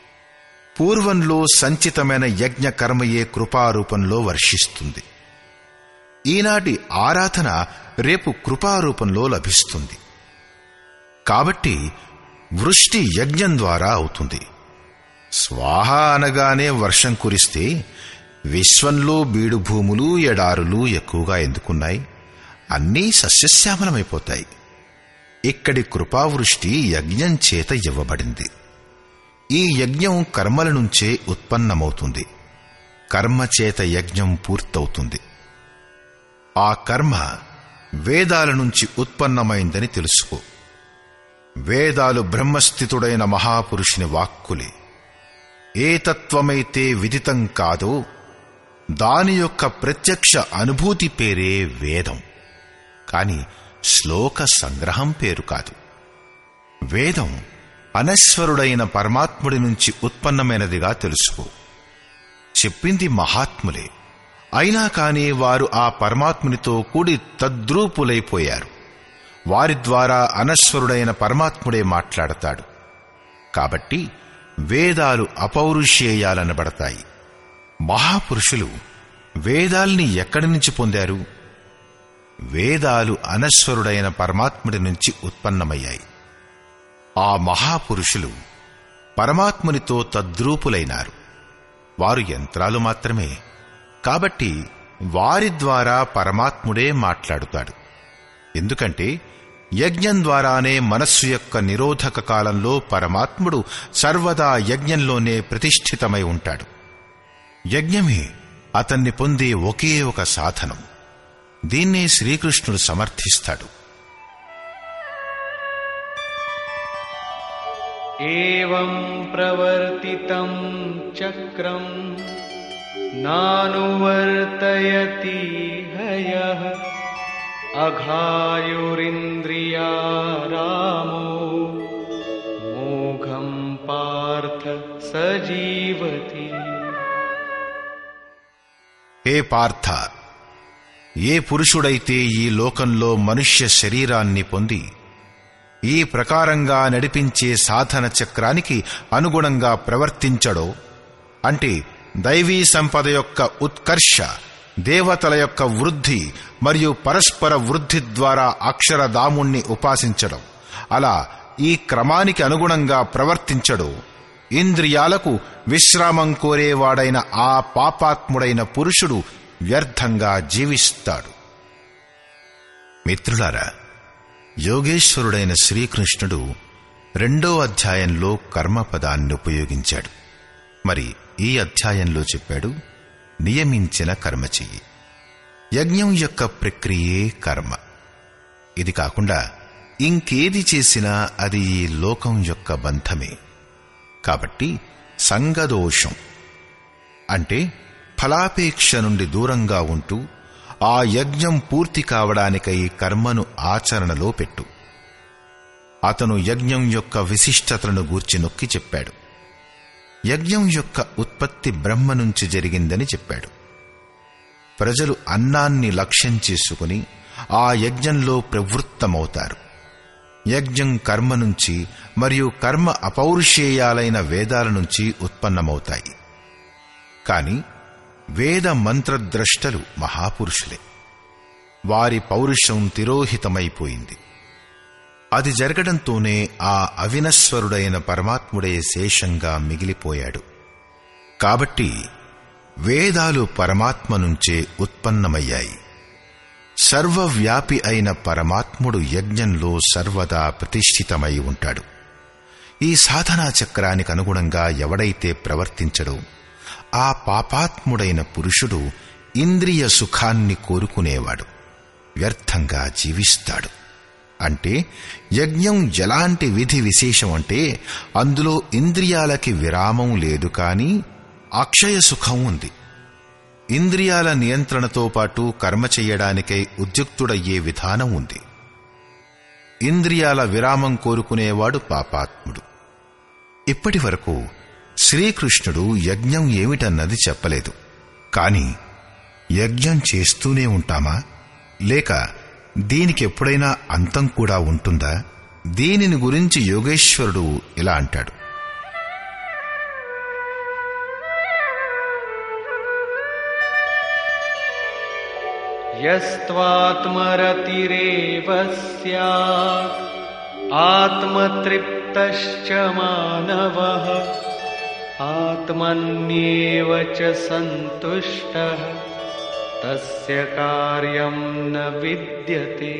పూర్వంలో సంచితమైన యజ్ఞ కర్మయే కృపారూపంలో వర్షిస్తుంది ఈనాటి ఆరాధన రేపు కృపారూపంలో లభిస్తుంది కాబట్టి వృష్టి యజ్ఞం ద్వారా అవుతుంది స్వాహ అనగానే వర్షం కురిస్తే విశ్వంలో బీడు భూములు ఎడారులు ఎక్కువగా ఎందుకున్నాయి అన్నీ సస్యశ్యామలమైపోతాయి ఇక్కడి కృపావృష్టి యజ్ఞం చేత ఇవ్వబడింది ఈ యజ్ఞం కర్మల నుంచే ఉత్పన్నమవుతుంది కర్మ చేత యజ్ఞం పూర్తవుతుంది ఆ కర్మ వేదాల నుంచి ఉత్పన్నమైందని తెలుసుకో వేదాలు బ్రహ్మస్థితుడైన మహాపురుషుని వాక్కులే ఏ తత్వమైతే విదితం కాదో దాని యొక్క ప్రత్యక్ష అనుభూతి పేరే వేదం కాని శ్లోక సంగ్రహం పేరు కాదు వేదం అనశ్వరుడైన పరమాత్ముడి నుంచి ఉత్పన్నమైనదిగా తెలుసుకో చెప్పింది మహాత్ములే అయినా కాని వారు ఆ పరమాత్మునితో కూడి తద్రూపులైపోయారు వారి ద్వారా అనశ్వరుడైన పరమాత్ముడే మాట్లాడతాడు కాబట్టి వేదాలు అపౌరుషేయాలనబడతాయి మహాపురుషులు వేదాల్ని ఎక్కడి నుంచి పొందారు వేదాలు అనశ్వరుడైన పరమాత్ముడి నుంచి ఉత్పన్నమయ్యాయి ఆ మహాపురుషులు పరమాత్మునితో తద్రూపులైనారు వారు యంత్రాలు మాత్రమే కాబట్టి వారి ద్వారా పరమాత్ముడే మాట్లాడుతాడు ఎందుకంటే యజ్ఞం ద్వారానే మనస్సు యొక్క నిరోధక కాలంలో పరమాత్ముడు సర్వదా యజ్ఞంలోనే ప్రతిష్ఠితమై ఉంటాడు యజ్ఞమే అతన్ని పొందే ఒకే ఒక సాధనం దీన్నే శ్రీకృష్ణుడు సమర్థిస్తాడు एवं प्रवर्तितं चक्रम् नानुवर्तयति हयः अघायुरिन्द्रिया रामो मोघं पार्थ स जीवति హే పార్థ ఏ పురుషుడైతే ఈ లోకంలో మనుష్య శరీరాన్ని పొంది ఈ ప్రకారంగా నడిపించే సాధన చక్రానికి అనుగుణంగా ప్రవర్తించడో అంటే దైవీ సంపద యొక్క ఉత్కర్ష దేవతల యొక్క వృద్ధి మరియు పరస్పర వృద్ధి ద్వారా అక్షరదాముణ్ణి ఉపాసించడం అలా ఈ క్రమానికి అనుగుణంగా ప్రవర్తించడు ఇంద్రియాలకు విశ్రామం కోరేవాడైన ఆ పాపాత్ముడైన పురుషుడు వ్యర్థంగా జీవిస్తాడు మిత్రులారా యోగేశ్వరుడైన శ్రీకృష్ణుడు రెండో అధ్యాయంలో కర్మపదాన్ని ఉపయోగించాడు మరి ఈ అధ్యాయంలో చెప్పాడు నియమించిన కర్మ చెయ్యి యజ్ఞం యొక్క ప్రక్రియే కర్మ ఇది కాకుండా ఇంకేది చేసినా అది ఈ లోకం యొక్క బంధమే కాబట్టి సంగదోషం అంటే ఫలాపేక్ష నుండి దూరంగా ఉంటూ ఆ యజ్ఞం పూర్తి కావడానికై కర్మను ఆచరణలో పెట్టు అతను యజ్ఞం యొక్క విశిష్టతలను గూర్చి నొక్కి చెప్పాడు యజ్ఞం యొక్క ఉత్పత్తి బ్రహ్మ నుంచి జరిగిందని చెప్పాడు ప్రజలు అన్నాన్ని లక్ష్యం చేసుకుని ఆ యజ్ఞంలో ప్రవృత్తమవుతారు యజ్ఞం కర్మ నుంచి మరియు కర్మ అపౌరుషేయాలైన వేదాల నుంచి ఉత్పన్నమవుతాయి కాని వేద మంత్రద్రష్టలు మహాపురుషులే వారి పౌరుషం తిరోహితమైపోయింది అది జరగడంతోనే ఆ అవినశ్వరుడైన పరమాత్ముడే శేషంగా మిగిలిపోయాడు కాబట్టి వేదాలు పరమాత్మ నుంచే ఉత్పన్నమయ్యాయి సర్వవ్యాపి అయిన పరమాత్ముడు యజ్ఞంలో సర్వదా ప్రతిష్ఠితమై ఉంటాడు ఈ సాధనా చక్రానికి అనుగుణంగా ఎవడైతే ప్రవర్తించడో ఆ పాపాత్ముడైన పురుషుడు ఇంద్రియ సుఖాన్ని కోరుకునేవాడు వ్యర్థంగా జీవిస్తాడు అంటే యజ్ఞం ఎలాంటి విధి విశేషం అంటే అందులో ఇంద్రియాలకి విరామం లేదు కాని అక్షయ సుఖం ఉంది ఇంద్రియాల నియంత్రణతో పాటు కర్మ చెయ్యడానికై ఉద్యుక్తుడయ్యే విధానం ఉంది ఇంద్రియాల విరామం కోరుకునేవాడు పాపాత్ముడు ఇప్పటి వరకు శ్రీకృష్ణుడు యజ్ఞం ఏమిటన్నది చెప్పలేదు కాని యజ్ఞం చేస్తూనే ఉంటామా లేక దీనికెప్పుడైనా అంతం కూడా ఉంటుందా దీనిని గురించి యోగేశ్వరుడు ఇలా అంటాడు यस्त्वात्मरतिरेव स्यात् आत्मतृप्तश्च मानवः आत्मन्येव च सन्तुष्टः तस्य कार्यं न विद्यते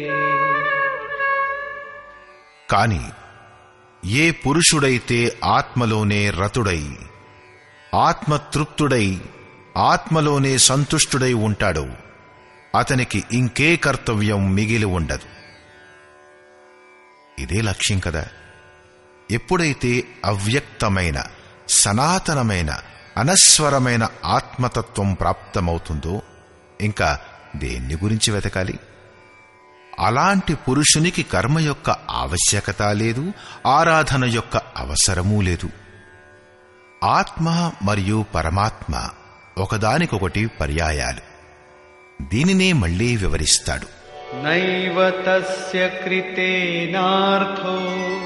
కాని ఏ పురుషుడైతే ఆత్మలోనే రతుడై ఆత్మతృప్తుడై ఆత్మలోనే సంతుష్టుడై ఉంటాడో అతనికి ఇంకే కర్తవ్యం మిగిలి ఉండదు ఇదే లక్ష్యం కదా ఎప్పుడైతే అవ్యక్తమైన సనాతనమైన అనస్వరమైన ఆత్మతత్వం ప్రాప్తమవుతుందో ఇంకా దేన్ని గురించి వెతకాలి అలాంటి పురుషునికి కర్మ యొక్క ఆవశ్యకత లేదు ఆరాధన యొక్క అవసరమూ లేదు ఆత్మ మరియు పరమాత్మ ఒకదానికొకటి పర్యాయాలు దీనినే మళ్లీ వివరిస్తాడు नैव तस्य कृतेनार्थो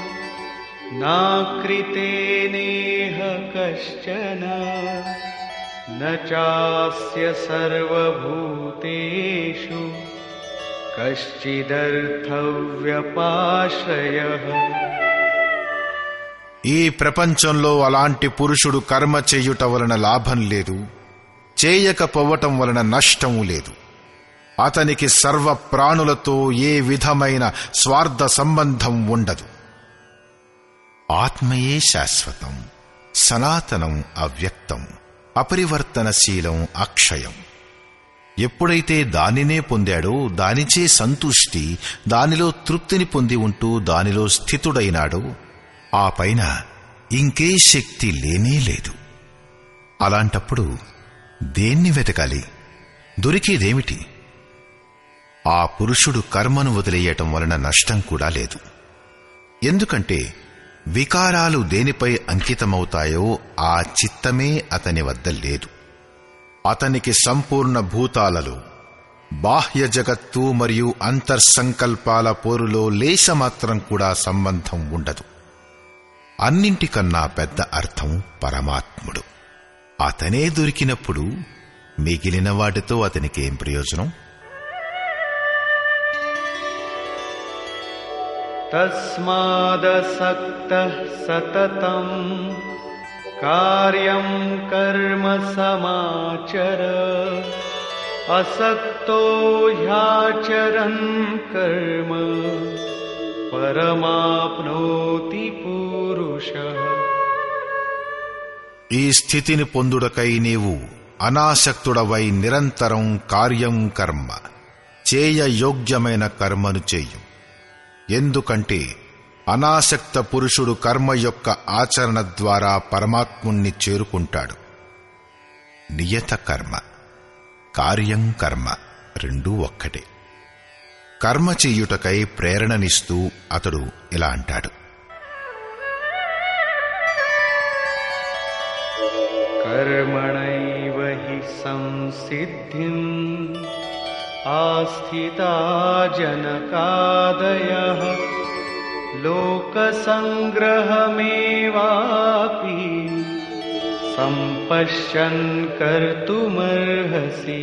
नाकृतेनेह कश्चन न चास्य सर्वभूतेषु कश्चिदर्थव्यपाश्रयः ఈ ప్రపంచంలో అలాంటి పురుషుడు కర్మ చేయుట వలన లాభం లేదు చేయకపోవటం వలన నష్టము లేదు అతనికి సర్వ ప్రాణులతో ఏ విధమైన స్వార్థ సంబంధం ఉండదు ఆత్మయే శాశ్వతం సనాతనం అవ్యక్తం అపరివర్తనశీలం అక్షయం ఎప్పుడైతే దానినే పొందాడో దానిచే సంతుష్టి దానిలో తృప్తిని పొంది ఉంటూ దానిలో స్థితుడైనాడో ఆ పైన ఇంకే శక్తి లేనే లేదు అలాంటప్పుడు దేన్ని వెతకాలి దొరికేదేమిటి ఆ పురుషుడు కర్మను వదిలేయటం వలన నష్టం కూడా లేదు ఎందుకంటే వికారాలు దేనిపై అంకితమవుతాయో ఆ చిత్తమే అతని వద్ద లేదు అతనికి సంపూర్ణ భూతాలలో బాహ్య జగత్తు మరియు అంతర్సంకల్పాల పోరులో లేశమాత్రం కూడా సంబంధం ఉండదు అన్నింటికన్నా పెద్ద అర్థం పరమాత్ముడు అతనే దొరికినప్పుడు మిగిలిన వాటితో అతనికేం ప్రయోజనం तस्मादसक्तः सततम् कार्यं कर्म समाचर असक्तो ह्याचरन् कर्म परमाप्नोति पुरुषः ఈ స్థితిని పొందుడకై నీవు అనాసక్తుడవై నిరంతరం కార్యం కర్మ చేయ యోగ్యమైన కర్మను చేయు ఎందుకంటే అనాసక్త పురుషుడు కర్మ యొక్క ఆచరణ ద్వారా పరమాత్ముణ్ణి చేరుకుంటాడు నియత కర్మ కార్యం కర్మ రెండూ ఒక్కటే కర్మ చెయ్యుటకై ప్రేరణనిస్తూ అతడు ఇలా అంటాడు कर्मणैव हि संसिद्धिम् आस्थिता जनकादयः लोकसङ्ग्रहमेवापि सम्पश्यन् कर्तुमर्हसि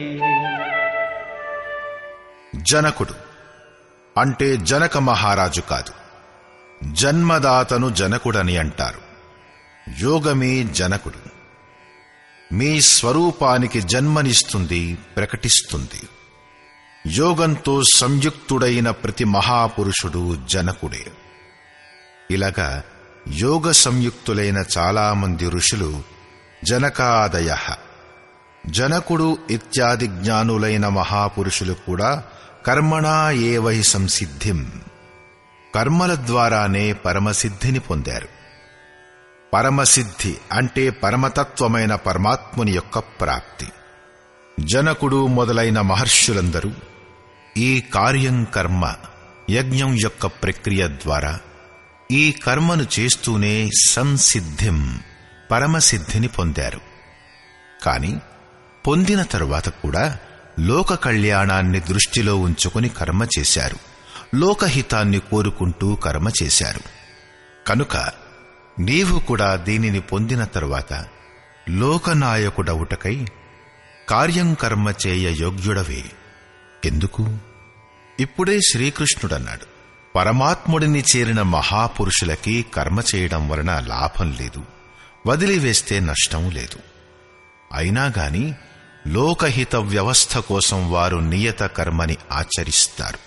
జనకుడు అంటే జనక మహారాజు కాదు జన్మదాతను జనకుడని అంటారు యోగమే జనకుడు మీ స్వరూపానికి జన్మనిస్తుంది ప్రకటిస్తుంది యోగంతో సంయుక్తుడైన ప్రతి మహాపురుషుడు జనకుడే ఇలాగా యోగ సంయుక్తులైన చాలామంది ఋషులు జనకాదయ జనకుడు ఇత్యాది జ్ఞానులైన మహాపురుషులు కూడా కర్మణా ఏవై సంసిద్ధిం కర్మల ద్వారానే పరమసిద్ధిని పొందారు పరమసిద్ధి అంటే పరమతత్వమైన పరమాత్ముని యొక్క ప్రాప్తి జనకుడు మొదలైన మహర్షులందరూ ఈ కార్యం కర్మ యజ్ఞం యొక్క ప్రక్రియ ద్వారా ఈ కర్మను చేస్తూనే సంసిద్ధిం పరమసిద్ధిని పొందారు కాని పొందిన తరువాత కూడా లోక కళ్యాణాన్ని దృష్టిలో ఉంచుకుని కర్మ చేశారు లోకహితాన్ని కోరుకుంటూ కర్మ చేశారు కనుక నీవు కూడా దీనిని పొందిన తరువాత లోకనాయకుడవుటకై కార్యం కర్మ చేయ యోగ్యుడవే ఎందుకు ఇప్పుడే శ్రీకృష్ణుడన్నాడు పరమాత్ముడిని చేరిన మహాపురుషులకి కర్మ చేయడం వలన లాభం లేదు వదిలివేస్తే నష్టం లేదు అయినా గాని లోకహిత వ్యవస్థ కోసం వారు నియత కర్మని ఆచరిస్తారు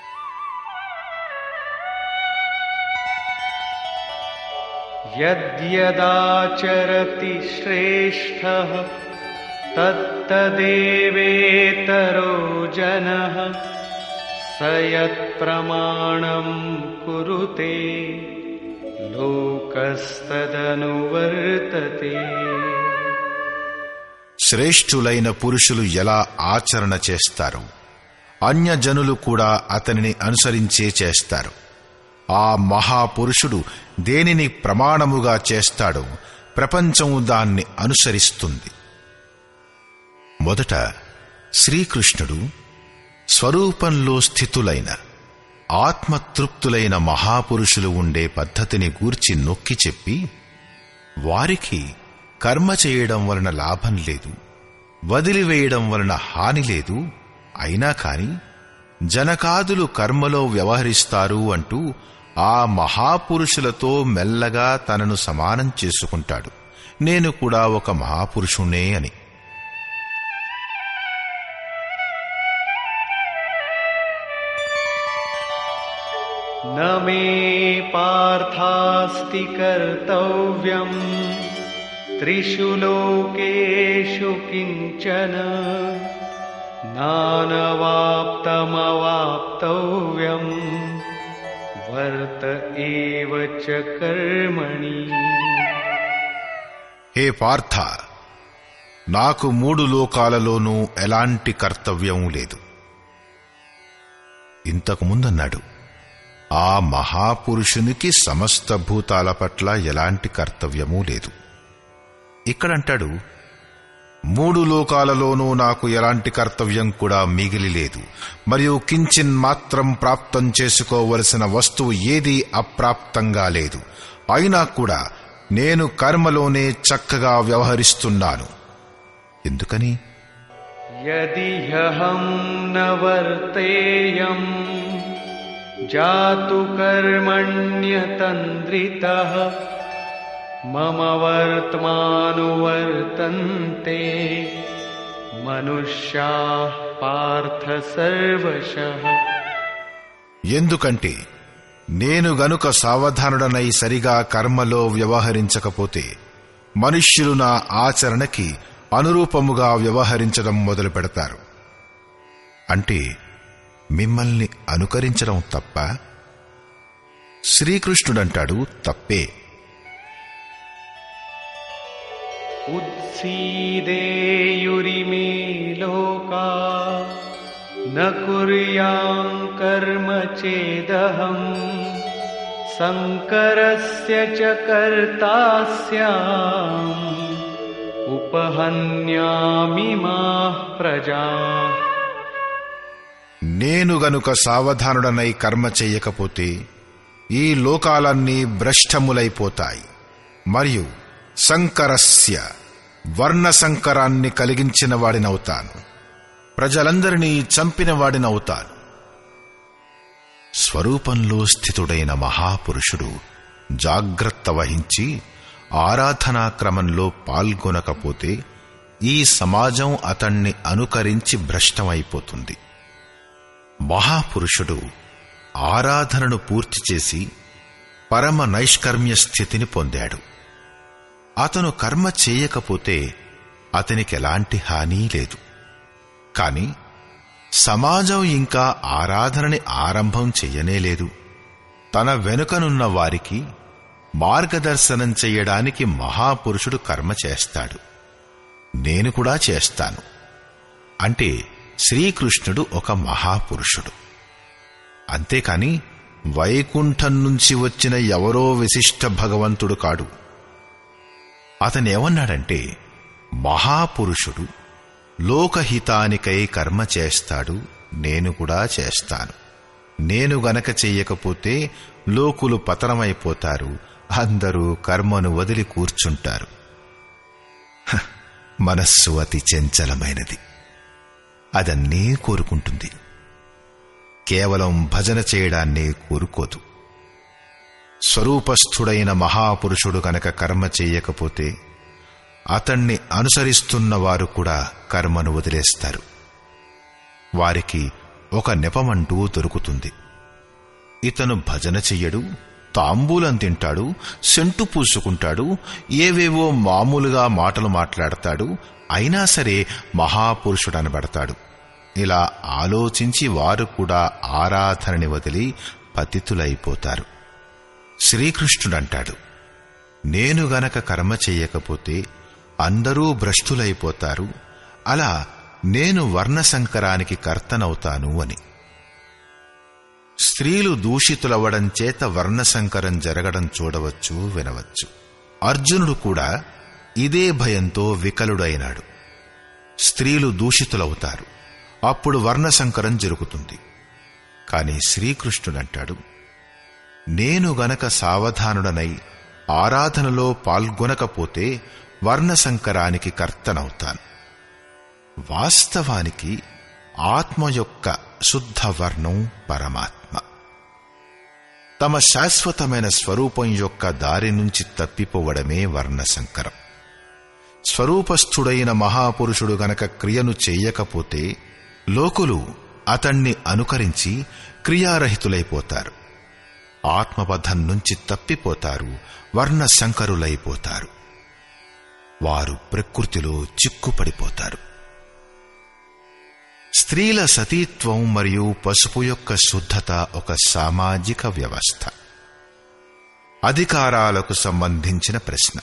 यद्यदाचरति श्रेष्ठः तत्तदेवेतरो जनः स यत्प्रमाणम् कुरुते लोकस्तदनुवर्तते శ్రేష్ఠులైన పురుషులు ఎలా ఆచరణ చేస్తారు అన్యజనులు కూడా అతనిని అనుసరించే చేస్తారు ఆ మహాపురుషుడు దేనిని ప్రమాణముగా చేస్తాడో ప్రపంచం దాన్ని అనుసరిస్తుంది మొదట శ్రీకృష్ణుడు స్వరూపంలో స్థితులైన ఆత్మతృప్తులైన మహాపురుషులు ఉండే పద్ధతిని గూర్చి నొక్కి చెప్పి వారికి కర్మ చేయడం వలన లాభం లేదు వదిలివేయడం వలన హాని లేదు అయినా కాని జనకాదులు కర్మలో వ్యవహరిస్తారు అంటూ ఆ మహాపురుషులతో మెల్లగా తనను సమానం చేసుకుంటాడు నేను కూడా ఒక మహాపురుషుణ్ణే అని न मे पार्थास्ति कर्तव्यम् त्रिषु लोकेषु किञ्चन नानवाप्तमवाप्तव्यम् वर्त एव च कर्मणि హే పార్థ నాకు మూడు లోకాలలోనూ ఎలాంటి కర్తవ్యం లేదు ఇంతకు ముందన్నాడు ఆ మహాపురుషునికి సమస్త భూతాల పట్ల ఎలాంటి కర్తవ్యమూ లేదు ఇక్కడంటాడు మూడు లోకాలలోనూ నాకు ఎలాంటి కర్తవ్యం కూడా మిగిలి లేదు మరియు కించిన్ మాత్రం ప్రాప్తం చేసుకోవలసిన వస్తువు ఏదీ అప్రాప్తంగా లేదు అయినా కూడా నేను కర్మలోనే చక్కగా వ్యవహరిస్తున్నాను ఎందుకని यदि ह्यहं न वर्तेयम् जातु कर्मण्यतन्द्रितः मम वर्त्मानुवर्तन्ते मनुष्याः पार्थ सर्वशः ఎందుకంటే నేను గనుక సావధానుడనై సరిగా కర్మలో వ్యవహరించకపోతే మనుష్యులు నా ఆచరణకి అనురూపముగా వ్యవహరించడం మొదలు పెడతారు అంటే మిమ్మల్ని అనుకరించడం తప్ప శ్రీకృష్ణుడంటాడు తప్పే उत्सीदेयुरिमे लोका न कुर्याम् कर्म चेदहम् शङ्करस्य च कर्ता स्याम् उपहन्यामि माः प्रजा నేను గనుక సావధానుడనై కర్మ చెయ్యకపోతే ఈ లోకాలన్నీ భ్రష్టములైపోతాయి మరియు సంకరస్య వర్ణ సంకరాన్ని కలిగించిన వాడినవుతాను ప్రజలందరినీ చంపిన వాడినవుతాను స్వరూపంలో స్థితుడైన మహాపురుషుడు జాగ్రత్త వహించి ఆరాధనా క్రమంలో పాల్గొనకపోతే ఈ సమాజం అతణ్ణి అనుకరించి భ్రష్టమైపోతుంది మహాపురుషుడు ఆరాధనను పూర్తి చేసి పరమ నైష్కర్మ్య స్థితిని పొందాడు అతను కర్మ చేయకపోతే అతనికి ఎలాంటి హాని లేదు కాని సమాజం ఇంకా ఆరాధనని ఆరంభం చెయ్యనే లేదు తన వెనుకనున్న వారికి మార్గదర్శనం చెయ్యడానికి మహాపురుషుడు కర్మ చేస్తాడు నేను కూడా చేస్తాను అంటే శ్రీకృష్ణుడు ఒక మహాపురుషుడు అంతేకాని వైకుంఠం నుంచి వచ్చిన ఎవరో విశిష్ట భగవంతుడు కాడు అతనేమన్నాడంటే మహాపురుషుడు లోకహితానికై కర్మ చేస్తాడు నేను కూడా చేస్తాను నేను గనక చెయ్యకపోతే లోకులు పతనమైపోతారు అందరూ కర్మను వదిలి కూర్చుంటారు హ, మనస్సు అతి చంచలమైనది అదన్నే కోరుకుంటుంది కేవలం భజన చేయడాన్నే కోరుకోదు స్వరూపస్థుడైన మహాపురుషుడు గనక కర్మ చేయకపోతే అతణ్ణి అనుసరిస్తున్న వారు కూడా కర్మను వదిలేస్తారు వారికి ఒక నెపమంటూ దొరుకుతుంది ఇతను భజన చెయ్యడు తాంబూలం తింటాడు సెంటు పూసుకుంటాడు ఏవేవో మామూలుగా మాటలు మాట్లాడతాడు అయినా సరే మహాపురుషుడనబడతాడు ఇలా ఆలోచించి వారు కూడా ఆరాధనని వదిలి పతితులైపోతారు శ్రీకృష్ణుడంటాడు నేను గనక కర్మ చెయ్యకపోతే అందరూ భ్రష్టులైపోతారు అలా నేను వర్ణసంకరానికి కర్తనవుతాను అని స్త్రీలు దూషితులవ్వడం చేత వర్ణసంకరం జరగడం చూడవచ్చు వినవచ్చు అర్జునుడు కూడా ఇదే భయంతో వికలుడైనాడు స్త్రీలు దూషితులవుతారు అప్పుడు వర్ణసంకరం జరుగుతుంది కాని శ్రీకృష్ణుడంటాడు నేను గనక సావధానుడనై ఆరాధనలో పాల్గొనకపోతే వర్ణసంకరానికి కర్తనవుతాను వాస్తవానికి ఆత్మ యొక్క శుద్ధ వర్ణం పరమాత్మ తమ శాశ్వతమైన స్వరూపం యొక్క దారి నుంచి తప్పిపోవడమే వర్ణసంకరం స్వరూపస్థుడైన మహాపురుషుడు గనక క్రియను చెయ్యకపోతే లోకులు అతణ్ణి అనుకరించి క్రియారహితులైపోతారు ఆత్మబద్ధం నుంచి తప్పిపోతారు వర్ణశంకరులైపోతారు వారు ప్రకృతిలో చిక్కుపడిపోతారు స్త్రీల సతీత్వం మరియు పసుపు యొక్క శుద్ధత ఒక సామాజిక వ్యవస్థ అధికారాలకు సంబంధించిన ప్రశ్న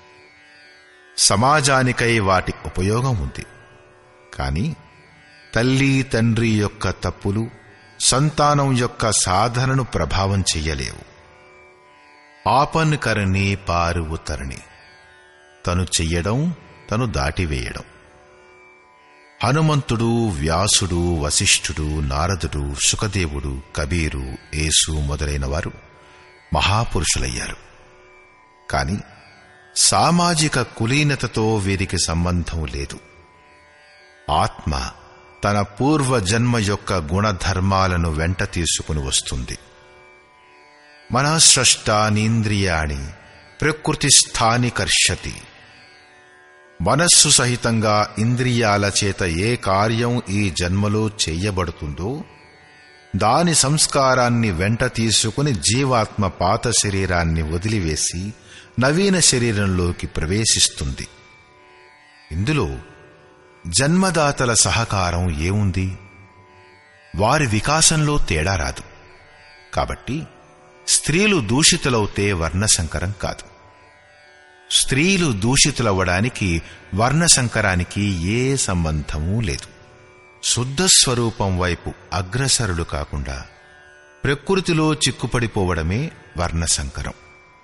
సమాజానికై వాటి ఉపయోగం ఉంది కాని తల్లి తండ్రి యొక్క తప్పులు సంతానం యొక్క సాధనను ప్రభావం చెయ్యలేవు ఆపన్ కరణి పారు ఉతరణి తను చెయ్యడం తను దాటివేయడం హనుమంతుడు వ్యాసుడు వశిష్ఠుడు నారదుడు సుఖదేవుడు కబీరు యేసు మొదలైన వారు మహాపురుషులయ్యారు కాని సామాజిక కులీనతతో వీరికి సంబంధం లేదు ఆత్మ తన పూర్వజన్మ యొక్క గుణధర్మాలను వెంట తీసుకుని వస్తుంది మనఃస్రష్టానీంద్రియాణి ప్రకృతి స్థాని కర్షతి మనస్సు సహితంగా ఇంద్రియాల చేత ఏ కార్యం ఈ జన్మలో చెయ్యబడుతుందో దాని సంస్కారాన్ని వెంట తీసుకుని జీవాత్మ పాత శరీరాన్ని వదిలివేసి నవీన శరీరంలోకి ప్రవేశిస్తుంది ఇందులో జన్మదాతల సహకారం ఏముంది వారి వికాసంలో తేడా రాదు కాబట్టి స్త్రీలు దూషితులవుతే వర్ణసంకరం కాదు స్త్రీలు దూషితులవ్వడానికి వర్ణసంకరానికి ఏ సంబంధమూ లేదు శుద్ధ స్వరూపం వైపు అగ్రసరులు కాకుండా ప్రకృతిలో చిక్కుపడిపోవడమే వర్ణసంకరం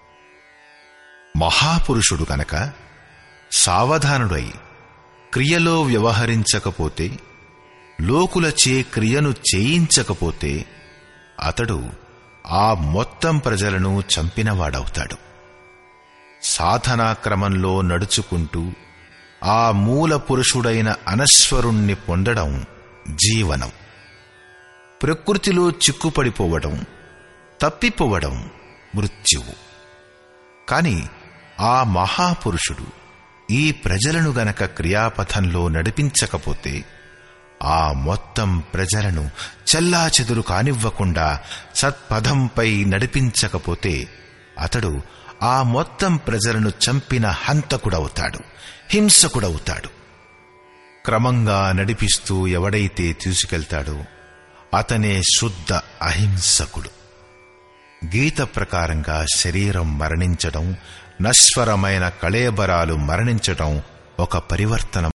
మహాపురుషుడు గనక సావధానుడై క్రియలో వ్యవహరించకపోతే లోకులచే క్రియను చేయించకపోతే అతడు ఆ మొత్తం ప్రజలను చంపినవాడవుతాడు సాధనా క్రమంలో నడుచుకుంటూ ఆ మూల పురుషుడైన అనశ్వరుణ్ణి పొందడం జీవనం ప్రకృతిలో చిక్కుపడిపోవడం తప్పిపోవడం మృత్యువు కాని ఆ మహాపురుషుడు ఈ ప్రజలను గనక క్రియాపథంలో నడిపించకపోతే ఆ మొత్తం ప్రజలను చెల్లాచెదురు కానివ్వకుండా సత్పథంపై నడిపించకపోతే అతడు ఆ మొత్తం ప్రజలను చంపిన హంతకుడవుతాడు హింసకుడవుతాడు క్రమంగా నడిపిస్తూ ఎవడైతే తీసుకెళ్తాడో అతనే శుద్ధ అహింసకుడు గీత ప్రకారంగా శరీరం మరణించడం నశ్వరమైన కళేబరాలు మరణించడం ఒక పరివర్తనం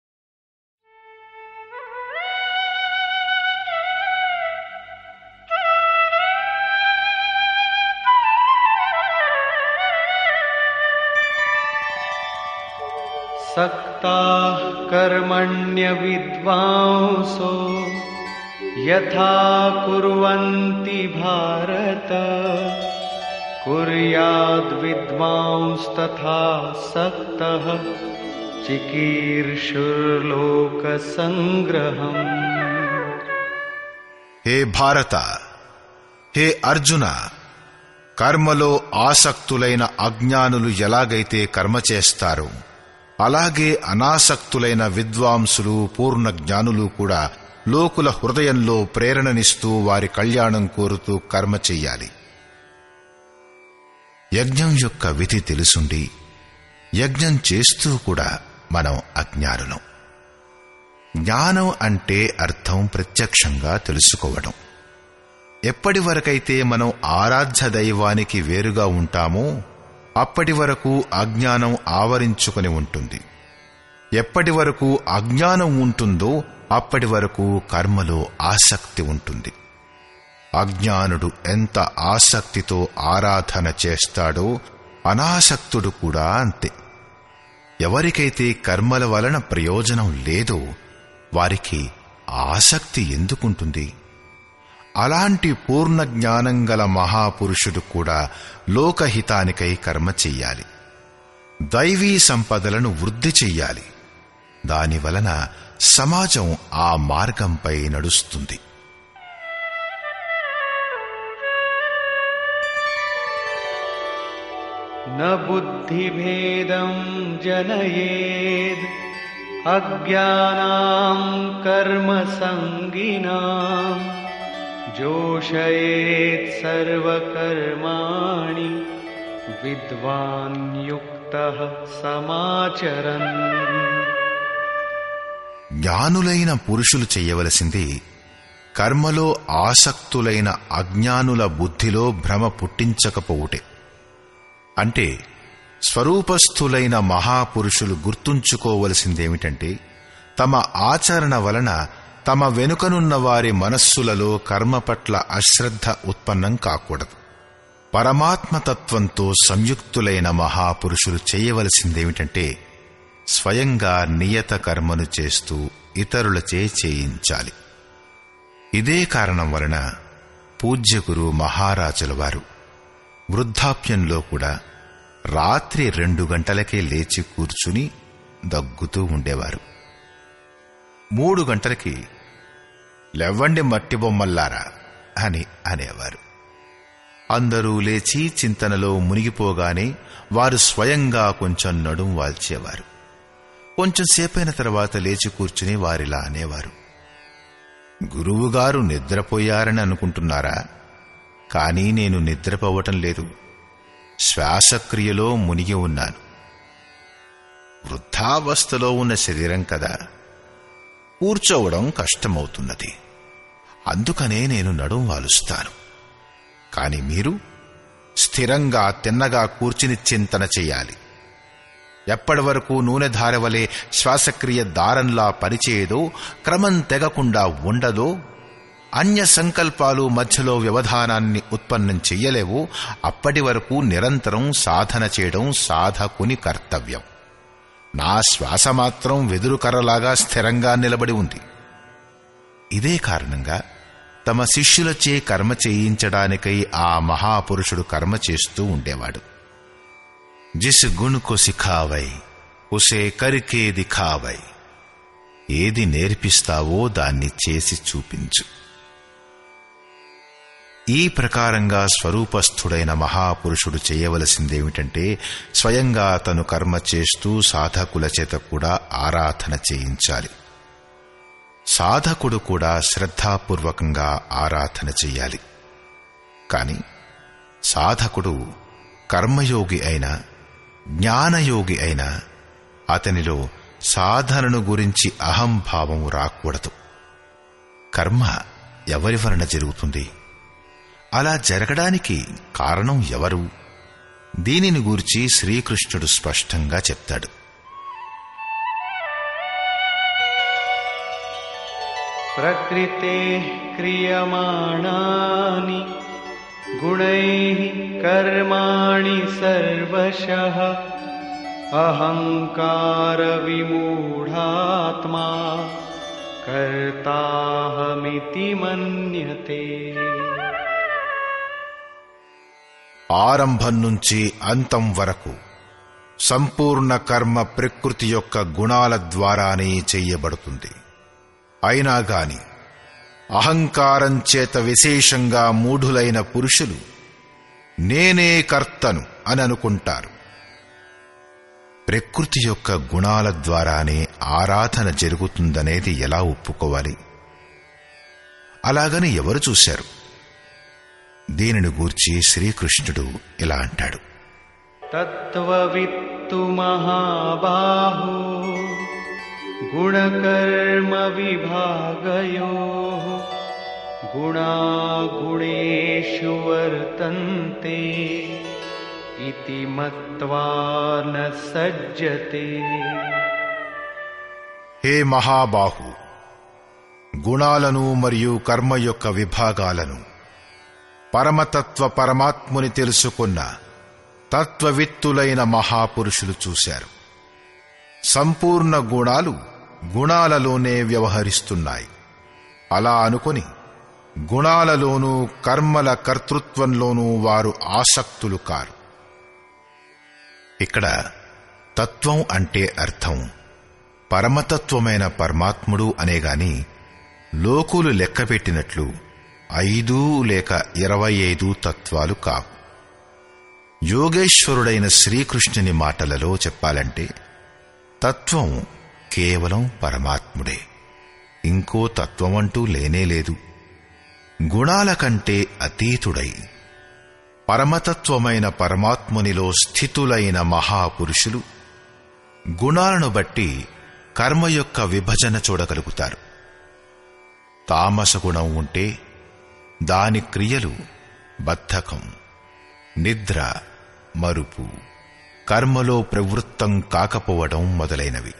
सक्ताः कर्मण्यविद्वांसो यथा कुर्वन्ति भारत कुर्याद्विद्वांस्तथा सक्तः चिकीर्षुर्लोकसङ्ग्रहम् హే భారత హే అర్జున కర్మలో ఆసక్తులైన అజ్ఞానులు ఎలాగైతే కర్మ చేస్తారో అలాగే అనాసక్తులైన విద్వాంసులు పూర్ణ జ్ఞానులు కూడా లోకుల హృదయంలో ప్రేరణనిస్తూ వారి కళ్యాణం కోరుతూ కర్మ చెయ్యాలి యజ్ఞం యొక్క విధి తెలుసుండి యజ్ఞం చేస్తూ కూడా మనం అజ్ఞానులం జ్ఞానం అంటే అర్థం ప్రత్యక్షంగా తెలుసుకోవడం ఎప్పటి వరకైతే మనం ఆరాధ్య దైవానికి వేరుగా ఉంటామో అప్పటి వరకు అజ్ఞానం ఆవరించుకుని ఉంటుంది ఎప్పటి వరకు అజ్ఞానం ఉంటుందో అప్పటి వరకు కర్మలో ఆసక్తి ఉంటుంది అజ్ఞానుడు ఎంత ఆసక్తితో ఆరాధన చేస్తాడో అనాసక్తుడు కూడా అంతే ఎవరికైతే కర్మల వలన ప్రయోజనం లేదో వారికి ఆసక్తి ఎందుకుంటుంది అలాంటి పూర్ణ జ్ఞానం గల మహాపురుషుడు కూడా లోకహితానికై కర్మ చెయ్యాలి దైవీ సంపదలను వృద్ధి చెయ్యాలి దానివలన సమాజం ఆ మార్గంపై నడుస్తుంది न बुद्धिभेदं जनयेद् अज्ञानां कर्मसङ्गिनाम् जोषयेत् सर्वकर्माणि विद्वान् युक्तः समाचरन् జ్ఞానులైన పురుషులు చెయ్యవలసింది కర్మలో ఆసక్తులైన అజ్ఞానుల బుద్ధిలో భ్రమ పుట్టించకపోవుటే అంటే స్వరూపస్థులైన మహాపురుషులు గుర్తుంచుకోవలసిందేమిటంటే తమ ఆచరణ వలన తమ వెనుకనున్న వారి మనస్సులలో కర్మ పట్ల అశ్రద్ధ ఉత్పన్నం కాకూడదు పరమాత్మతత్వంతో సంయుక్తులైన మహాపురుషులు చేయవలసిందేమిటంటే స్వయంగా నియత కర్మను చేస్తూ ఇతరులచే చేయించాలి ఇదే కారణం వలన పూజ్య గురు మహారాజుల వారు వృద్ధాప్యంలో కూడా రాత్రి రెండు గంటలకే లేచి కూర్చుని దగ్గుతూ ఉండేవారు మూడు గంటలకి లెవ్వండి మట్టి బొమ్మల్లారా అని అనేవారు అందరూ లేచి చింతనలో మునిగిపోగానే వారు స్వయంగా కొంచెం నడుం వాల్చేవారు కొంచెం సేపైన తర్వాత లేచి కూర్చుని వారిలా అనేవారు గురువుగారు నిద్రపోయారని అనుకుంటున్నారా కానీ నేను నిద్రపోవటం లేదు శ్వాసక్రియలో మునిగి ఉన్నాను వృద్ధావస్థలో ఉన్న శరీరం కదా కూర్చోవడం కష్టమవుతున్నది అందుకనే నేను నడుం వాలుస్తాను కాని మీరు స్థిరంగా తిన్నగా కూర్చుని చింతన చెయ్యాలి ఎప్పటి వరకు నూనె ధారవలే శ్వాసక్రియ దారంలా పరిచేయదో క్రమం తెగకుండా ఉండదో అన్య సంకల్పాలు మధ్యలో వ్యవధానాన్ని ఉత్పన్నం చెయ్యలేవో అప్పటి వరకు నిరంతరం సాధన చేయడం సాధకుని కర్తవ్యం నా శ్వాస మాత్రం వెదురు కర్రలాగా స్థిరంగా నిలబడి ఉంది ఇదే కారణంగా తమ శిష్యులచే కర్మ చేయించడానికై ఆ మహాపురుషుడు కర్మ చేస్తూ ఉండేవాడు జిస్ గుణ్ కో సిఖావై ఉసే కరికే దిఖావై ఏది నేర్పిస్తావో దాన్ని చేసి చూపించు ఈ ప్రకారంగా స్వరూపస్థుడైన మహాపురుషుడు చేయవలసిందేమిటంటే స్వయంగా తను కర్మ చేస్తూ సాధకుల చేత కూడా ఆరాధన చేయించాలి సాధకుడు కూడా శ్రద్ధాపూర్వకంగా ఆరాధన చెయ్యాలి కాని సాధకుడు కర్మయోగి అయినా జ్ఞానయోగి అయినా అతనిలో సాధనను గురించి అహంభావం రాకూడదు కర్మ ఎవరి వలన జరుగుతుంది అలా జరగడానికి కారణం ఎవరు దీనిని గూర్చి శ్రీకృష్ణుడు స్పష్టంగా చెప్తాడు प्रकृतेः क्रियमाणानि गुणैः कर्माणि सर्वशः अहङ्कारविमूढात्मा कर्ताहमिति मन्यते ఆరంభం నుంచి అంతం వరకు సంపూర్ణ కర్మ ప్రకృతి యొక్క గుణాల ద్వారానే చెయ్యబడుతుంది అయినా గాని అహంకారం చేత విశేషంగా మూఢులైన పురుషులు నేనే కర్తను అని అనుకుంటారు ప్రకృతి యొక్క గుణాల ద్వారానే ఆరాధన జరుగుతుందనేది ఎలా ఒప్పుకోవాలి అలాగని ఎవరు చూశారు దీనిని గూర్చి శ్రీకృష్ణుడు ఇలా అంటాడు तत्त्ववित्तु महाबाहो गुणकर्मविभागयोः गुणागुणेषु वर्तन्ते इति मत्वा न सज्जते హే మహాబాహు గుణాలను మరియు కర్మ యొక్క విభాగాలను పరమతత్వ పరమాత్ముని తెలుసుకున్న తత్వవిత్తులైన మహాపురుషులు చూశారు సంపూర్ణ గుణాలు గుణాలలోనే వ్యవహరిస్తున్నాయి అలా అనుకొని గుణాలలోనూ కర్మల కర్తృత్వంలోనూ వారు ఆసక్తులు కారు ఇక్కడ తత్వం అంటే అర్థం పరమతత్వమైన పరమాత్ముడు అనేగాని లోకులు లెక్కపెట్టినట్లు ఐదు లేక ఇరవై ఐదు తత్వాలు కావు యోగేశ్వరుడైన శ్రీకృష్ణుని మాటలలో చెప్పాలంటే తత్వం కేవలం పరమాత్ముడే ఇంకో తత్వం అంటూ లేనేలేదు గుణాల కంటే అతీతుడై పరమతత్వమైన పరమాత్మునిలో స్థితులైన మహాపురుషులు గుణాలను బట్టి కర్మ యొక్క విభజన చూడగలుగుతారు తామస గుణం ఉంటే దాని క్రియలు బద్ధకం నిద్ర మరుపు కర్మలో ప్రవృత్తం కాకపోవడం మొదలైనవి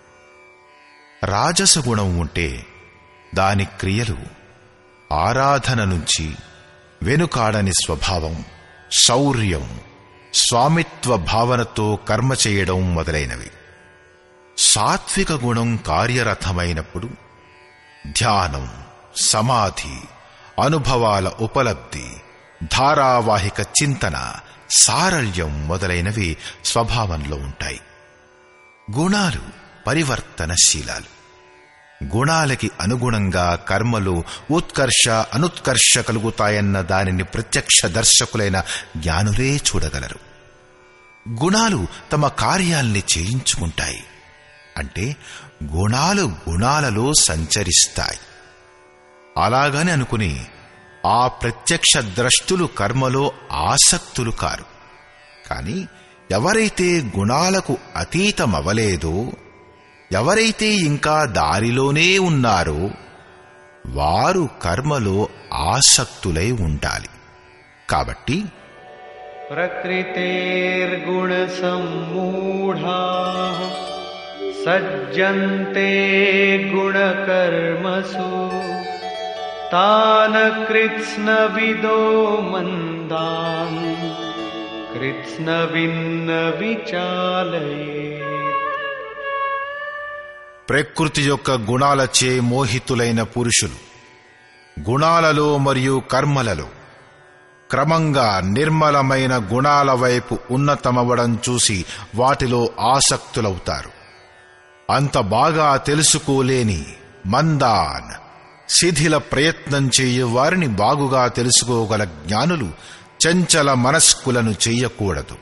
రాజస గుణం ఉంటే దాని క్రియలు ఆరాధన నుంచి వెనుకాడని స్వభావం శౌర్యం స్వామిత్వ భావనతో కర్మ చేయడం మొదలైనవి సాత్విక గుణం కార్యరథమైనప్పుడు ధ్యానం సమాధి అనుభవాల ఉపలబ్ధి ధారావాహిక చింతన సారళ్యం మొదలైనవి స్వభావంలో ఉంటాయి గుణాలు పరివర్తనశీలాలు గుణాలకి అనుగుణంగా కర్మలు ఉత్కర్ష అనుత్కర్ష కలుగుతాయన్న దానిని ప్రత్యక్ష దర్శకులైన జ్ఞానులే చూడగలరు గుణాలు తమ కార్యాల్ని చేయించుకుంటాయి అంటే గుణాలు గుణాలలో సంచరిస్తాయి అలాగని అనుకుని ఆ ప్రత్యక్ష ద్రష్టులు కర్మలో ఆసక్తులు కారు కాని ఎవరైతే గుణాలకు అతీతమవలేదో ఎవరైతే ఇంకా దారిలోనే ఉన్నారో వారు కర్మలో ఆసక్తులై ఉండాలి కాబట్టి प्रकृतेर्गुणसम्मूढाः सज्जन्ते गुणकर्मसु तान् कृत्स्नविदो मन्दान् कृत्स्नविन्न विचालयेत् ప్రకృతి యొక్క గుణాలచే మోహితులైన పురుషులు గుణాలలో మరియు కర్మలలో క్రమంగా నిర్మలమైన గుణాల వైపు ఉన్నతమవ్వడం చూసి వాటిలో ఆసక్తులవుతారు అంత బాగా తెలుసుకోలేని మందాన్ శిథిల ప్రయత్నం చేయు వారిని బాగుగా తెలుసుకోగల జ్ఞానులు చంచల మనస్కులను చెయ్యకూడదు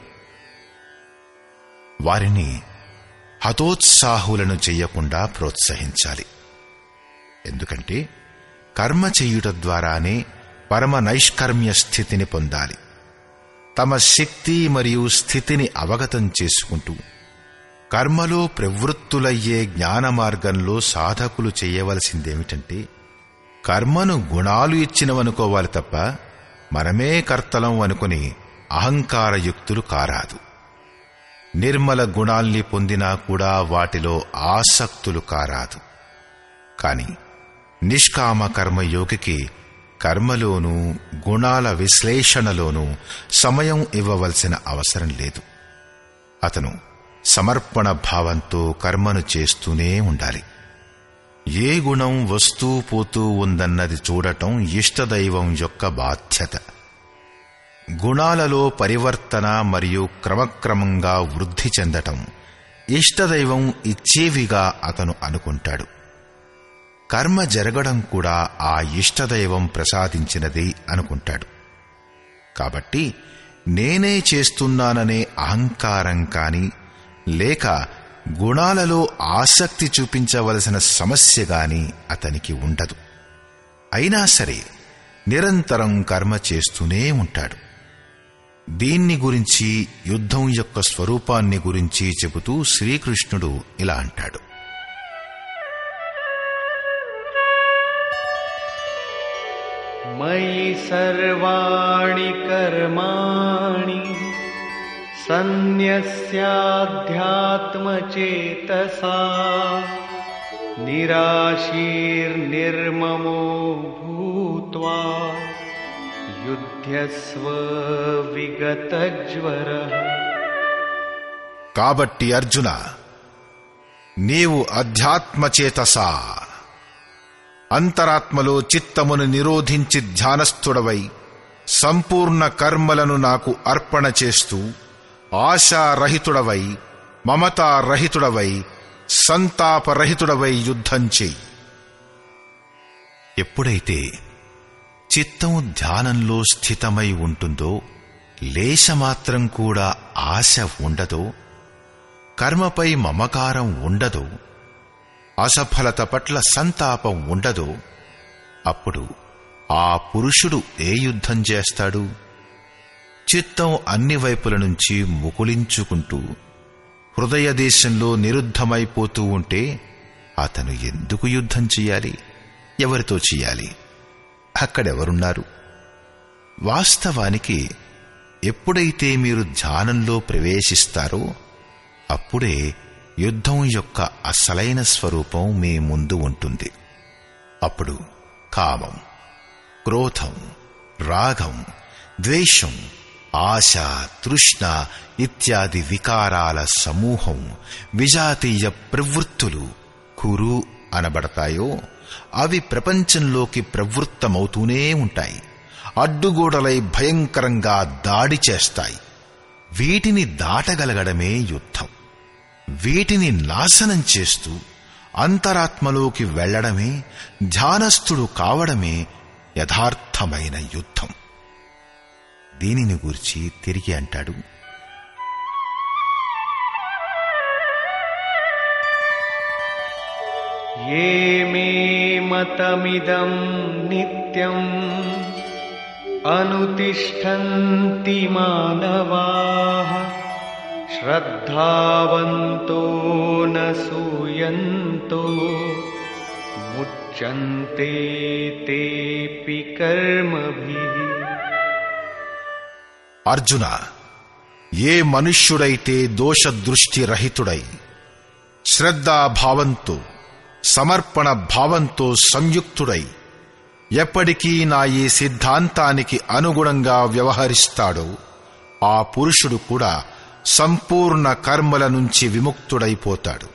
వారిని హతోత్సాహులను చెయ్యకుండా ప్రోత్సహించాలి ఎందుకంటే కర్మ చేయుట ద్వారానే పరమ నైష్కర్మ్య స్థితిని పొందాలి తమ శక్తి మరియు స్థితిని అవగతం చేసుకుంటూ కర్మలో ప్రవృత్తులయ్యే జ్ఞాన మార్గంలో సాధకులు చేయవలసిందేమిటంటే కర్మను గుణాలు ఇచ్చినవనుకోవాలి తప్ప మనమే కర్తలం అనుకుని అహంకారయుక్తులు కారాదు నిర్మల గుణాల్ని పొందినా కూడా వాటిలో ఆసక్తులు కారాదు కాని నిష్కామ కర్మయోగికి కర్మలోనూ గుణాల విశ్లేషణలోనూ సమయం ఇవ్వవలసిన అవసరం లేదు అతను సమర్పణ భావంతో కర్మను చేస్తూనే ఉండాలి ఏ గుణం వస్తూ పోతూ ఉందన్నది చూడటం ఇష్టదైవం యొక్క బాధ్యత గుణాలలో పరివర్తన మరియు క్రమక్రమంగా వృద్ధి చెందటం ఇష్టదైవం ఇచ్చేవిగా అతను అనుకుంటాడు కర్మ జరగడం కూడా ఆ ఇష్టదైవం ప్రసాదించినది అనుకుంటాడు కాబట్టి నేనే చేస్తున్నాననే అహంకారం కాని లేక గుణాలలో ఆసక్తి చూపించవలసిన సమస్య గాని అతనికి ఉండదు అయినా సరే నిరంతరం కర్మ చేస్తూనే ఉంటాడు దీన్ని గురించి యుద్ధం యొక్క స్వరూపాన్ని గురించి చెబుతూ శ్రీకృష్ణుడు ఇలా అంటాడు मयि सर्वाणि कर्माणि सन्न्यस्याध्यात्मचेतसा निराशीर्निर्ममो भूत्वा युध्यस्व विगतज्वरः కాబట్టి అర్జున నీవు అధ్యాత్మచేతసా అంతరాత్మలో చిత్తమును నిరోధించి ధ్యానస్థుడవై సంపూర్ణ కర్మలను నాకు అర్పణ చేస్తూ ఆశారహితుడవై మమతారహితుడవై సంతాపరహితుడవై యుద్ధం చేయి ఎప్పుడైతే చిత్తం ధ్యానంలో స్థితమై ఉంటుందో లేశమాత్రం కూడా ఆశ ఉండదో కర్మపై మమకారం ఉండదో అసఫలత పట్ల సంతాపం ఉండదో అప్పుడు ఆ పురుషుడు ఏ యుద్ధం చేస్తాడు చిత్తం అన్ని వైపుల నుంచి ముకుళించుకుంటూ హృదయ దేశంలో నిరుద్ధమైపోతూ ఉంటే అతను ఎందుకు యుద్ధం చెయ్యాలి ఎవరితో చెయ్యాలి అక్కడెవరున్నారు వాస్తవానికి ఎప్పుడైతే మీరు ధ్యానంలో ప్రవేశిస్తారో అప్పుడే యుద్ధం యొక్క అసలైన స్వరూపం మీ ముందు ఉంటుంది అప్పుడు కామం క్రోధం రాగం ద్వేషం ఆశ తృష్ణ ఇత్యాది వికారాల సమూహం విజాతీయ ప్రవృత్తులు కురు అనబడతాయో అవి ప్రపంచంలోకి ప్రవృత్తమవుతూనే ఉంటాయి అడ్డుగోడలై భయంకరంగా దాడి చేస్తాయి వీటిని దాటగలగడమే యుద్ధం వీటిని నాశనం చేస్తూ అంతరాత్మలోకి వెళ్లడమే ధ్యానస్థుడు కావడమే యథార్థమైన యుద్ధం దీనిని గురించి తిరిగి అంటాడు ये मे मतमिदं नित्यम् अनुतिष्ठन्ति मानवाः श्रद्धावन्तो न सूयन्तो मुच्यन्ते तेऽपि कर्मभिः అర్జున ఏ మనుష్యుడైతే దోషదృష్టి రహితుడై శ్రద్ధాభావంతో సమర్పణ భావంతో సంయుక్తుడై ఎప్పటికీ నా ఈ సిద్ధాంతానికి అనుగుణంగా వ్యవహరిస్తాడో ఆ పురుషుడు కూడా సంపూర్ణ కర్మల నుంచి విముక్తుడైపోతాడు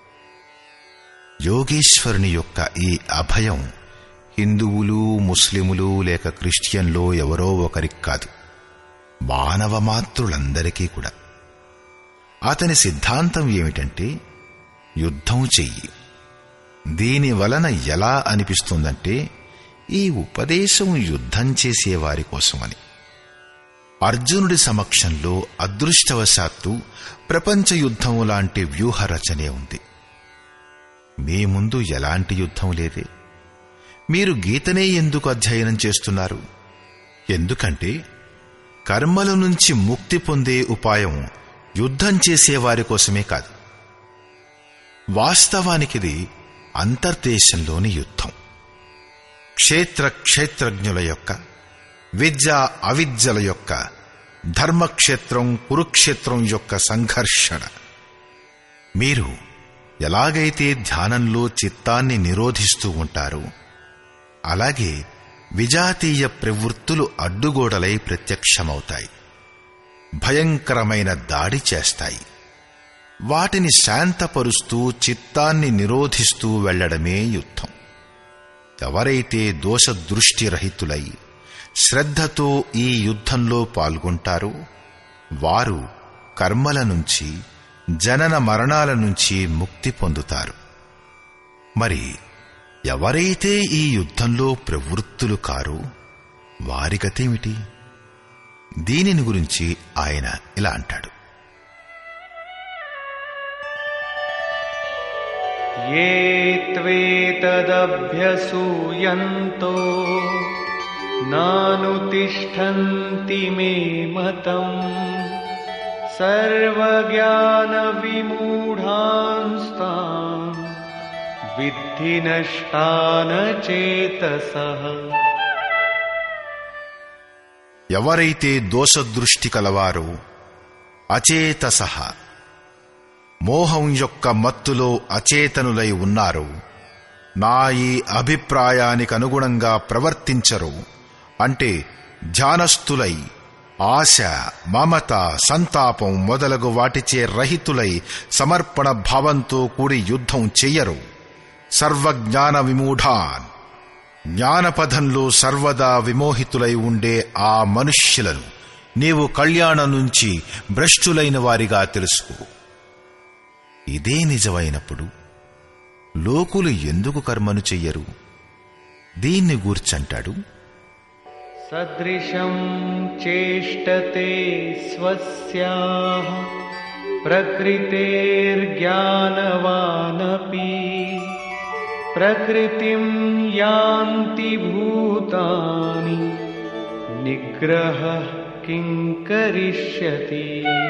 యోగేశ్వరుని యొక్క ఈ అభయం హిందువులు ముస్లిములు లేక క్రిస్టియన్లో ఎవరో ఒకరికి కాదు మానవ మాతృలందరికీ కూడా అతని సిద్ధాంతం ఏమిటంటే యుద్ధం చెయ్యి దీని వలన ఎలా అనిపిస్తుందంటే ఈ ఉపదేశం యుద్ధం చేసేవారి కోసమని అర్జునుడి సమక్షంలో అదృష్టవశాత్తు ప్రపంచ యుద్ధం లాంటి వ్యూహ రచనే ఉంది మీ ముందు ఎలాంటి యుద్ధం లేదే మీరు గీతనే ఎందుకు అధ్యయనం చేస్తున్నారు ఎందుకంటే కర్మల నుంచి ముక్తి పొందే ఉపాయం యుద్ధం చేసేవారి కోసమే కాదు వాస్తవానికిది అంతర్దేశంలోని యుద్ధం క్షేత్ర క్షేత్రజ్ఞుల యొక్క విద్య అవిద్యల యొక్క ధర్మక్షేత్రం కురుక్షేత్రం యొక్క సంఘర్షణ మీరు ఎలాగైతే ధ్యానంలో చిత్తాన్ని నిరోధిస్తూ ఉంటారో అలాగే విజాతీయ ప్రవృత్తులు అడ్డుగోడలై ప్రత్యక్షమవుతాయి భయంకరమైన దాడి చేస్తాయి వాటిని శాంతపరుస్తూ చిత్తాన్ని నిరోధిస్తూ వెళ్లడమే యుద్ధం ఎవరైతే దోషదృష్టి రహితులై శ్రద్ధతో ఈ యుద్ధంలో పాల్గొంటారో వారు కర్మల నుంచి జనన మరణాల నుంచి ముక్తి పొందుతారు మరి ఎవరైతే ఈ యుద్ధంలో ప్రవృత్తులు కారో వారి గతేమిటి దీనిని గురించి ఆయన ఇలా అంటాడు ये त्वेतदभ्यसूयन्तो नानुतिष्ठन्ति मे मतम् सर्वज्ञानविमूढांस्तान् विद्धि नष्टान चेतसः ఎవరైతే దోషదృష్టి కలవారో అచేతసహ మోహం యొక్క మత్తులో అచేతనులై ఉన్నారో నా ఈ అభిప్రాయానికి అనుగుణంగా ప్రవర్తించరు అంటే ధ్యానస్థులై ఆశ మమత సంతాపం మొదలగు వాటిచే రహితులై సమర్పణ భావంతో కూడి యుద్ధం చెయ్యరు సర్వజ్ఞాన విమూఢాన్ జ్ఞానపథంలో సర్వదా విమోహితులై ఉండే ఆ మనుష్యులను నీవు కళ్యాణం నుంచి భ్రష్టులైన వారిగా తెలుసుకో ఇదే నిజమైనప్పుడు లోకులు ఎందుకు కర్మను చెయ్యరు దీన్ని గూర్చంటాడు सदृशम् चेष्टते स्वस्याः प्रकृतेर्ज्ञानवानपि प्रकृतिम् यान्ति भूतानि निग्रहः किम् करिष्यति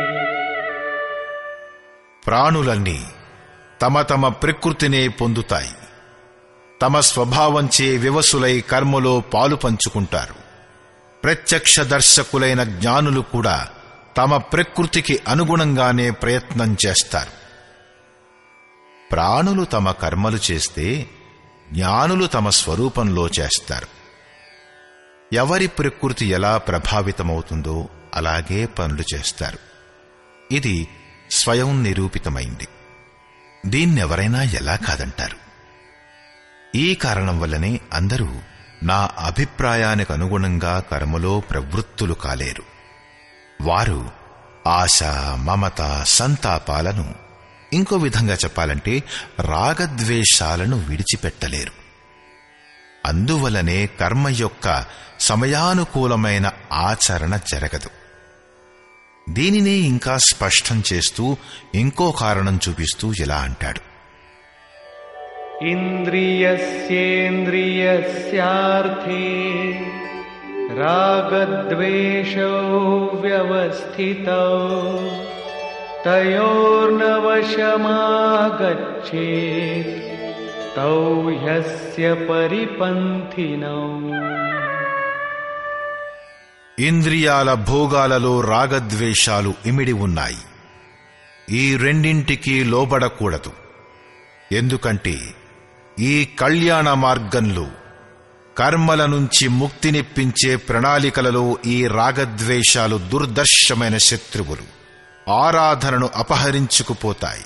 ప్రాణులన్నీ తమ తమ ప్రకృతినే పొందుతాయి తమ స్వభావంచే వివసులై కర్మలో పాలు పంచుకుంటారు ప్రత్యక్ష దర్శకులైన జ్ఞానులు కూడా తమ ప్రకృతికి అనుగుణంగానే ప్రయత్నం చేస్తారు ప్రాణులు తమ కర్మలు చేస్తే జ్ఞానులు తమ స్వరూపంలో చేస్తారు ఎవరి ప్రకృతి ఎలా ప్రభావితమవుతుందో అలాగే పనులు చేస్తారు ఇది స్వయం నిరూపితమైంది దీన్నెవరైనా ఎలా కాదంటారు ఈ కారణం వల్లనే అందరూ నా అభిప్రాయానికి అనుగుణంగా కర్మలో ప్రవృత్తులు కాలేరు వారు ఆశ మమత సంతాపాలను ఇంకో విధంగా చెప్పాలంటే రాగద్వేషాలను విడిచిపెట్టలేరు అందువలనే కర్మ యొక్క సమయానుకూలమైన ఆచరణ జరగదు దీనినే ఇంకా స్పష్టం చేస్తూ ఇంకో కారణం చూపిస్తూ ఇలా అంటాడు इन्द्रियस्येन्द्रियस्यार्थे रागद्वेषौ व्यवस्थितौ तयोर्नवशमागच्छेत् तौ ह्यस्य परिपन्थिनौ ఇంద్రియాల భోగాలలో రాగద్వేషాలు ఇమిడి ఉన్నాయి ఈ రెండింటికి లోబడకూడదు ఎందుకంటే ఈ కళ్యాణ మార్గంలో కర్మల నుంచి ముక్తినిప్పించే ప్రణాళికలలో ఈ రాగద్వేషాలు దుర్దర్శమైన శత్రువులు ఆరాధనను అపహరించుకుపోతాయి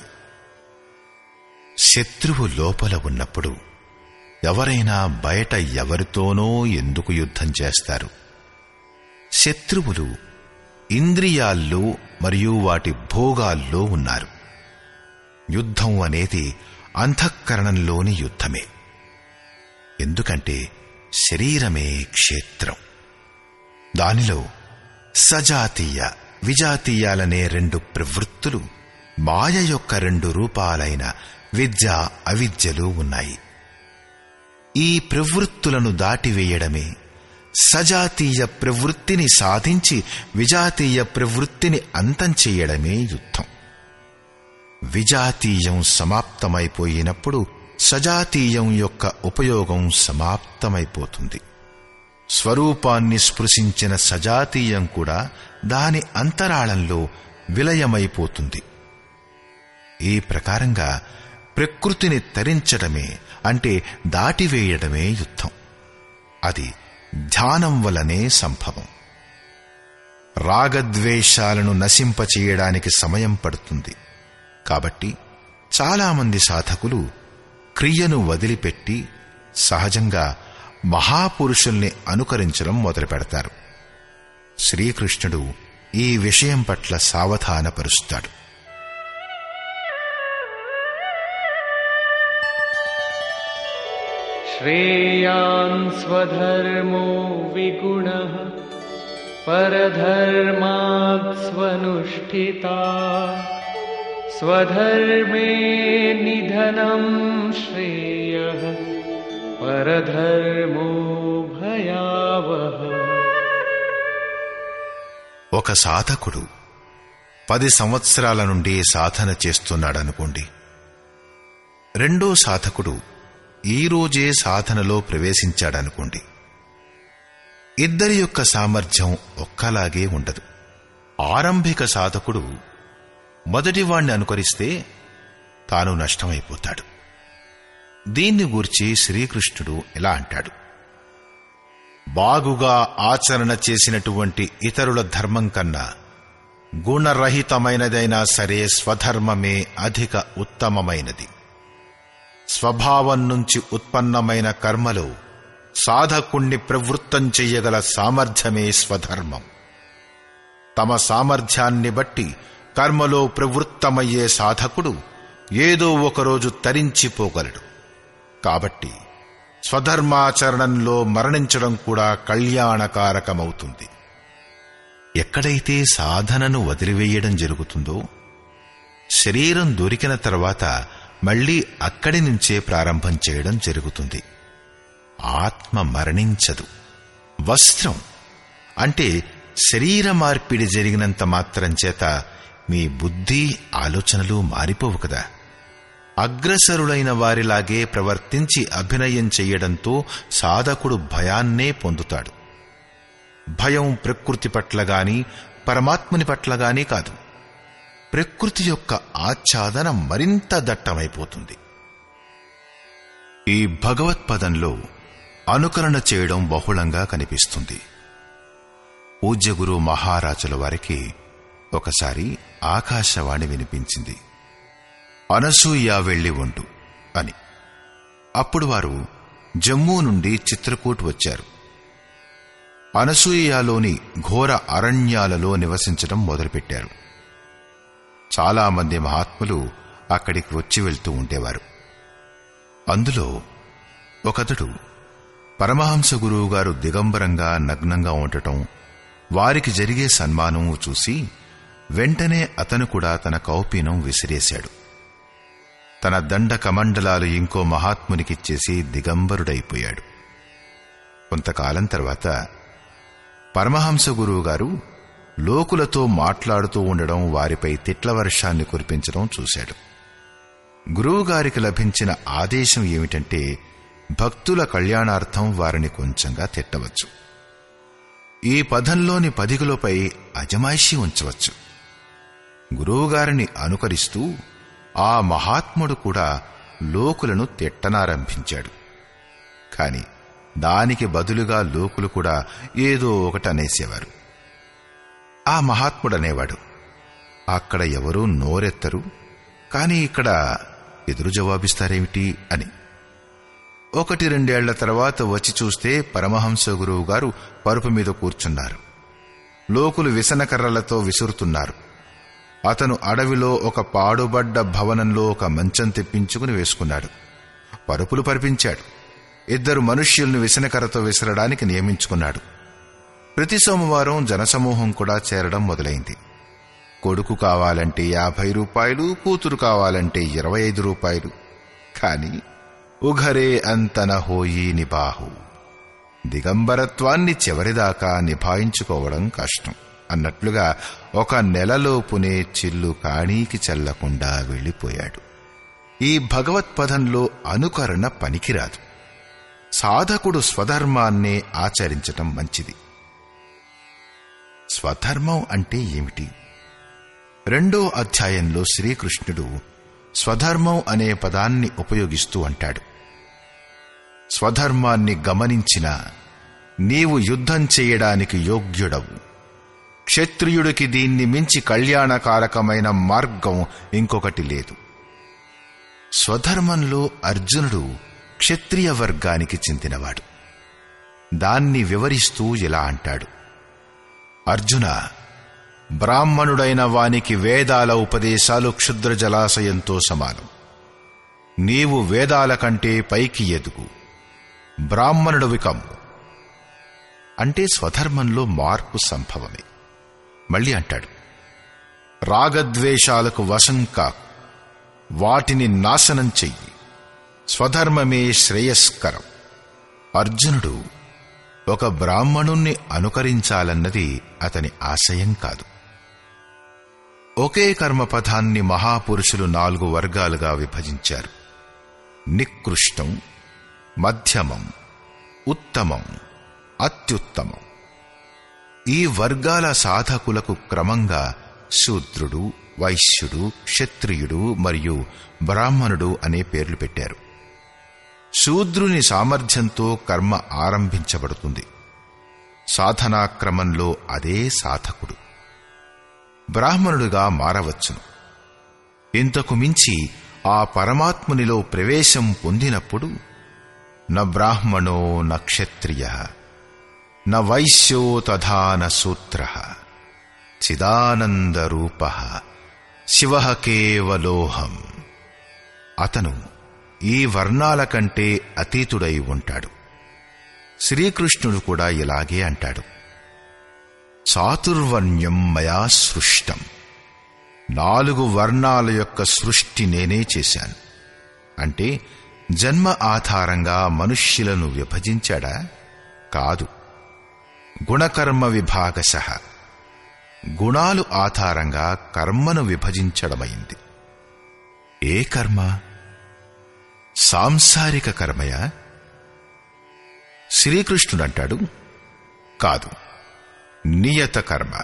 శత్రువు లోపల ఉన్నప్పుడు ఎవరైనా బయట ఎవరితోనో ఎందుకు యుద్ధం చేస్తారు శత్రువులు ఇంద్రియాల్లో మరియు వాటి భోగాల్లో ఉన్నారు యుద్ధం అనేది అంతఃకరణంలోని యుద్ధమే ఎందుకంటే శరీరమే క్షేత్రం దానిలో సజాతీయ విజాతీయాలనే రెండు ప్రవృత్తులు మాయ యొక్క రెండు రూపాలైన విద్య అవిద్యలు ఉన్నాయి ఈ ప్రవృత్తులను దాటివేయడమే సజాతీయ ప్రవృత్తిని సాధించి విజాతీయ ప్రవృత్తిని అంతం చేయడమే యుద్ధం విజాతీయం సమాప్తమైపోయినప్పుడు సజాతీయం యొక్క ఉపయోగం సమాప్తమైపోతుంది స్వరూపాన్ని స్పృశించిన సజాతీయం కూడా దాని అంతరాళంలో విలయమైపోతుంది ఈ ప్రకారంగా ప్రకృతిని తరించడమే అంటే దాటివేయడమే యుద్ధం అది ధ్యానం వలనే సంభవం రాగద్వేషాలను నశింపచేయడానికి సమయం పడుతుంది కాబట్టి చాలామంది సాధకులు క్రియను వదిలిపెట్టి సహజంగా మహాపురుషుల్ని అనుకరించడం మొదలుపెడతారు శ్రీకృష్ణుడు ఈ విషయం పట్ల సావధానపరుస్తాడు श्रेयान् स्वधर्मो विगुणः परधर्मात् स्वनुष्ठिता स्वधर्मे निधनं श्रेयः परधर्मो भयावः ఒక సాధకుడు పది సంవత్సరాల నుండి సాధన చేస్తున్నాడనుకోండి రెండో సాధకుడు ఈ రోజే సాధనలో ప్రవేశించాడనుకోండి ఇద్దరి యొక్క సామర్థ్యం ఒక్కలాగే ఉండదు ఆరంభిక సాధకుడు మొదటివాణ్ణి అనుకరిస్తే తాను నష్టమైపోతాడు దీన్ని గూర్చి శ్రీకృష్ణుడు ఇలా అంటాడు బాగుగా ఆచరణ చేసినటువంటి ఇతరుల ధర్మం కన్నా గుణరహితమైనదైనా సరే స్వధర్మమే అధిక ఉత్తమమైనది స్వభావం నుంచి ఉత్పన్నమైన కర్మలో సాధకుణ్ణి ప్రవృత్తం చెయ్యగల సామర్థ్యమే స్వధర్మం తమ సామర్థ్యాన్ని బట్టి కర్మలో ప్రవృత్తమయ్యే సాధకుడు ఏదో ఒకరోజు తరించిపోగలడు కాబట్టి స్వధర్మాచరణంలో మరణించడం కూడా కళ్యాణకారకమవుతుంది ఎక్కడైతే సాధనను వదిలివేయడం జరుగుతుందో శరీరం దొరికిన తర్వాత మళ్ళీ అక్కడి నుంచే ప్రారంభం చేయడం జరుగుతుంది ఆత్మ మరణించదు వస్త్రం అంటే శరీర మార్పిడి జరిగినంత మాత్రం చేత మీ బుద్ధి ఆలోచనలు మారిపోవు కదా అగ్రసరులైన వారిలాగే ప్రవర్తించి అభినయం చెయ్యడంతో సాధకుడు భయాన్నే పొందుతాడు భయం ప్రకృతి పట్ల గాని పరమాత్ముని పట్ల గాని కాదు ప్రకృతి యొక్క ఆచ్ఛాదన మరింత దట్టమైపోతుంది ఈ భగవత్పదంలో అనుకరణ చేయడం బహుళంగా కనిపిస్తుంది పూజ్యగురు మహారాజుల వారికి ఒకసారి ఆకాశవాణి వినిపించింది అనసూయ వెళ్లి ఉండు అని అప్పుడు వారు జమ్మూ నుండి చిత్రకూట్ వచ్చారు అనసూయలోని ఘోర అరణ్యాలలో నివసించడం మొదలుపెట్టారు చాలామంది మహాత్ములు అక్కడికి వచ్చి వెళ్తూ ఉండేవారు అందులో ఒకతడు పరమహంస గురువు గారు దిగంబరంగా నగ్నంగా ఉండటం వారికి జరిగే సన్మానం చూసి వెంటనే అతను కూడా తన కౌపీనం విసిరేశాడు తన దండ కమండలాలు ఇంకో మహాత్మునికిచ్చేసి దిగంబరుడైపోయాడు కొంతకాలం తర్వాత పరమహంస గురువు గారు లోకులతో మాట్లాడుతూ ఉండడం వారిపై తిట్ల వర్షాన్ని కురిపించడం చూశాడు గురువుగారికి లభించిన ఆదేశం ఏమిటంటే భక్తుల కళ్యాణార్థం వారిని కొంచెంగా తిట్టవచ్చు ఈ పదంలోని పదికలపై అజమాయిషి ఉంచవచ్చు గురువుగారిని అనుకరిస్తూ ఆ మహాత్ముడు కూడా లోకులను తిట్టనారంభించాడు కాని దానికి బదులుగా లోకులు కూడా ఏదో ఒకటి అనేసేవారు ఆ మహాత్ముడనేవాడు అక్కడ ఎవరూ నోరెత్తరు కాని ఇక్కడ ఎదురు జవాబిస్తారేమిటి అని ఒకటి రెండేళ్ల తర్వాత వచ్చి చూస్తే పరమహంస గురువు గారు పరుపు మీద కూర్చున్నారు లోకులు విసనకర్రలతో విసురుతున్నారు అతను అడవిలో ఒక పాడుబడ్డ భవనంలో ఒక మంచం తెప్పించుకుని వేసుకున్నాడు పరుపులు పరిపించాడు ఇద్దరు మనుష్యుల్ని విసనకర్రతో విసరడానికి నియమించుకున్నాడు ప్రతి సోమవారం జనసమూహం కూడా చేరడం మొదలైంది కొడుకు కావాలంటే యాభై రూపాయలు కూతురు కావాలంటే ఇరవై ఐదు రూపాయలు కాని ఉఘరే అంతన హోయి నిబాహు దిగంబరత్వాన్ని చివరిదాకా నిభాయించుకోవడం కష్టం అన్నట్లుగా ఒక నెలలోపునే చిల్లు కాణీకి చెల్లకుండా వెళ్ళిపోయాడు ఈ భగవత్పదంలో అనుకరణ పనికిరాదు సాధకుడు స్వధర్మాన్నే ఆచరించటం మంచిది స్వధర్మం అంటే ఏమిటి రెండో అధ్యాయంలో శ్రీకృష్ణుడు స్వధర్మం అనే పదాన్ని ఉపయోగిస్తూ అంటాడు స్వధర్మాన్ని గమనించిన నీవు యుద్ధం చేయడానికి యోగ్యుడవు క్షత్రియుడికి దీన్ని మించి కళ్యాణకారకమైన మార్గం ఇంకొకటి లేదు స్వధర్మంలో అర్జునుడు క్షత్రియ వర్గానికి చెందినవాడు దాన్ని వివరిస్తూ ఇలా అంటాడు అర్జున బ్రాహ్మణుడైన వానికి వేదాల ఉపదేశాలు క్షుద్ర జలాశయంతో సమానం నీవు వేదాల కంటే పైకి ఎదుగు బ్రాహ్మణుడు కమ్ము అంటే స్వధర్మంలో మార్పు సంభవమే మళ్ళీ అంటాడు రాగద్వేషాలకు వశం కాకు వాటిని నాశనం చెయ్యి స్వధర్మమే శ్రేయస్కరం అర్జునుడు ఒక బ్రాహ్మణుణ్ణి అనుకరించాలన్నది అతని ఆశయం కాదు ఒకే కర్మపథాన్ని మహాపురుషులు నాలుగు వర్గాలుగా విభజించారు నికృష్టం మధ్యమం ఉత్తమం అత్యుత్తమం ఈ వర్గాల సాధకులకు క్రమంగా శూద్రుడు వైశ్యుడు క్షత్రియుడు మరియు బ్రాహ్మణుడు అనే పేర్లు పెట్టారు శూద్రుని సామర్థ్యంతో కర్మ ఆరంభించబడుతుంది సాధనా క్రమంలో అదే సాధకుడు బ్రాహ్మణుడుగా మారవచ్చును ఇంతకు మించి ఆ పరమాత్మునిలో ప్రవేశం పొందినప్పుడు న బ్రాహ్మణో న క్షత్రియ న వైశ్యో తథా న సూత్ర చిదానందరూప శివ కేవలోహం అతను ఈ వర్ణాల కంటే అతీతుడై ఉంటాడు శ్రీకృష్ణుడు కూడా ఇలాగే అంటాడు చాతుర్వర్ణ్యం మయా సృష్టం నాలుగు వర్ణాల యొక్క సృష్టి నేనే చేశాను అంటే జన్మ ఆధారంగా మనుష్యులను విభజించాడా కాదు గుణకర్మ విభాగశ గుణాలు ఆధారంగా కర్మను విభజించడమైంది ఏ కర్మ సాంసారిక కర్మయా శ్రీకృష్ణుడంటాడు కాదు నియత కర్మ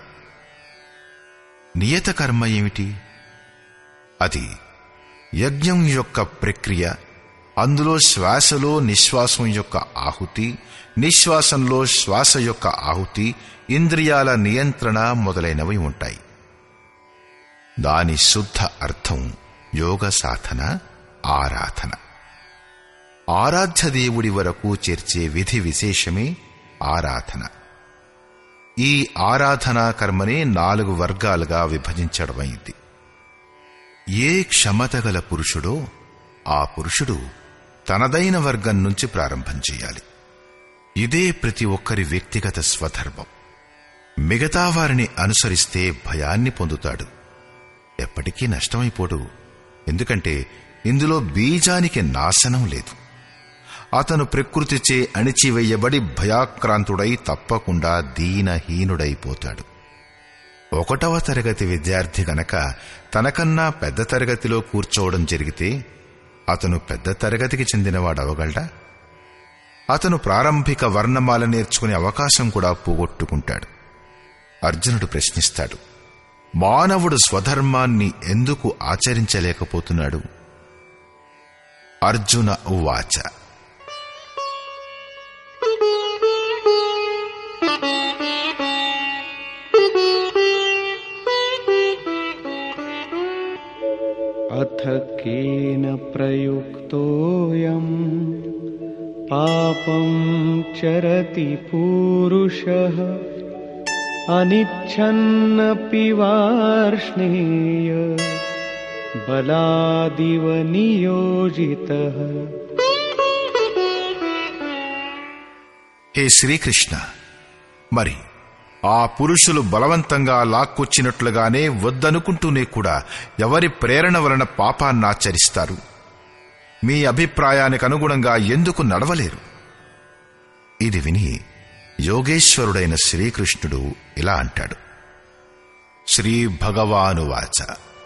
నియత కర్మ ఏమిటి అది యజ్ఞం యొక్క ప్రక్రియ అందులో శ్వాసలో నిశ్వాసం యొక్క ఆహుతి నిశ్వాసంలో శ్వాస యొక్క ఆహుతి ఇంద్రియాల నియంత్రణ మొదలైనవి ఉంటాయి దాని శుద్ధ అర్థం యోగ సాధన ఆరాధన ఆరాధ్య దేవుడి వరకు చేర్చే విధి విశేషమే ఆరాధన ఈ ఆరాధనా కర్మనే నాలుగు వర్గాలుగా విభజించడమైంది ఏ క్షమత గల పురుషుడో ఆ పురుషుడు తనదైన వర్గం నుంచి ప్రారంభం చేయాలి ఇదే ప్రతి ఒక్కరి వ్యక్తిగత స్వధర్మం మిగతా వారిని అనుసరిస్తే భయాన్ని పొందుతాడు ఎప్పటికీ నష్టమైపోడు ఎందుకంటే ఇందులో బీజానికి నాశనం లేదు అతను ప్రకృతిచే అణిచివేయబడి భయాక్రాంతుడై తప్పకుండా దీనహీనుడైపోతాడు ఒకటవ తరగతి విద్యార్థి గనక తనకన్నా పెద్ద తరగతిలో కూర్చోవడం జరిగితే అతను పెద్ద తరగతికి చెందినవాడవగలడా అతను ప్రారంభిక వర్ణమాల నేర్చుకునే అవకాశం కూడా పోగొట్టుకుంటాడు అర్జునుడు ప్రశ్నిస్తాడు మానవుడు స్వధర్మాన్ని ఎందుకు ఆచరించలేకపోతున్నాడు అర్జున ఉవాచ अथ केन प्रयुक्तोऽयम् पापं चरति पूरुषः अनिच्छन्नपि वार्ष्णेय बलादिव नियोजितः హే శ్రీకృష్ణ మరి ఆ పురుషులు బలవంతంగా లాక్కొచ్చినట్లుగానే వద్దనుకుంటూనే కూడా ఎవరి ప్రేరణ వలన పాపాన్నాచరిస్తారు మీ అభిప్రాయానికి అనుగుణంగా ఎందుకు నడవలేరు ఇది విని యోగేశ్వరుడైన శ్రీకృష్ణుడు ఇలా అంటాడు శ్రీ భగవానువాచ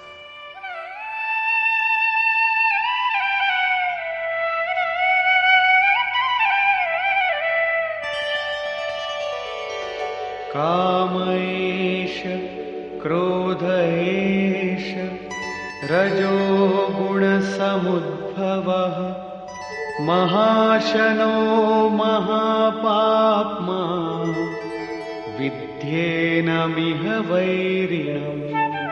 काम एष क्रोध एष रजो गुणसमुद्भवः महाशनो महापाप्मा विद्येनमिह वैरिणम्